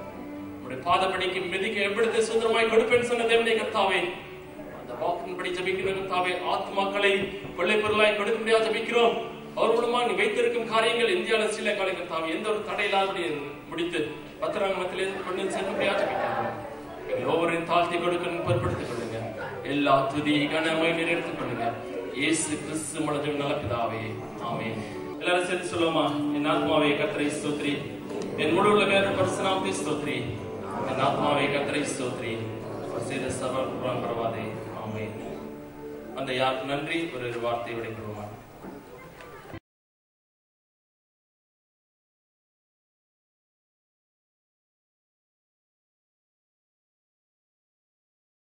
உடைய பாதப்படிக்கு மிதிக்க எவ்விடத்தை சுதந்திரமாய் கொடுப்பேன் சொன்ன தேவனை கர்த்தாவே அந்த வாக்கின்படி ஜபிக்கிற கர்த்தாவே ஆத்மாக்களை கொள்ளை பொருளாய் கொடுக்க முடியாது ஜபிக்கிறோம் அவர்களுமா நீ வைத்திருக்கும் காரியங்கள் இந்தியாவில் சில காலை கர்த்தாவே எந்த ஒரு தடையில்லாதபடி முடித்து பத்திரங்கத்திலே கொண்டு வந்து சேர்க்க முடியாது ஜபிக்கிறோம் எங்கள் ஒவ்வொருவரையும் தாழ்த்தி கொடுக்க பொருட்படுத்திக் கொள்ளுங்க எல்லா துதி கனமை நிறைவேற்றிக் கொள்ளுங்க இயேசு கிறிஸ்து மனதும் நல்ல பிதாவே ஆமென் எல்லாரும் சேர்த்து சொல்லுவோமா என் ஆத்மாவே கத்திரை ஸ்தோத்ரி என் முழு உள்ள வேறு பரிசுநாமத்தை ஸ்தோத்ரி என் ஆத்மாவே கத்திரை ஸ்தோத்ரி அவர் செய்த சர்வ பரவாதே ஆமென் அந்த யாருக்கு நன்றி ஒரு வார்த்தை விடைபெறுவோமா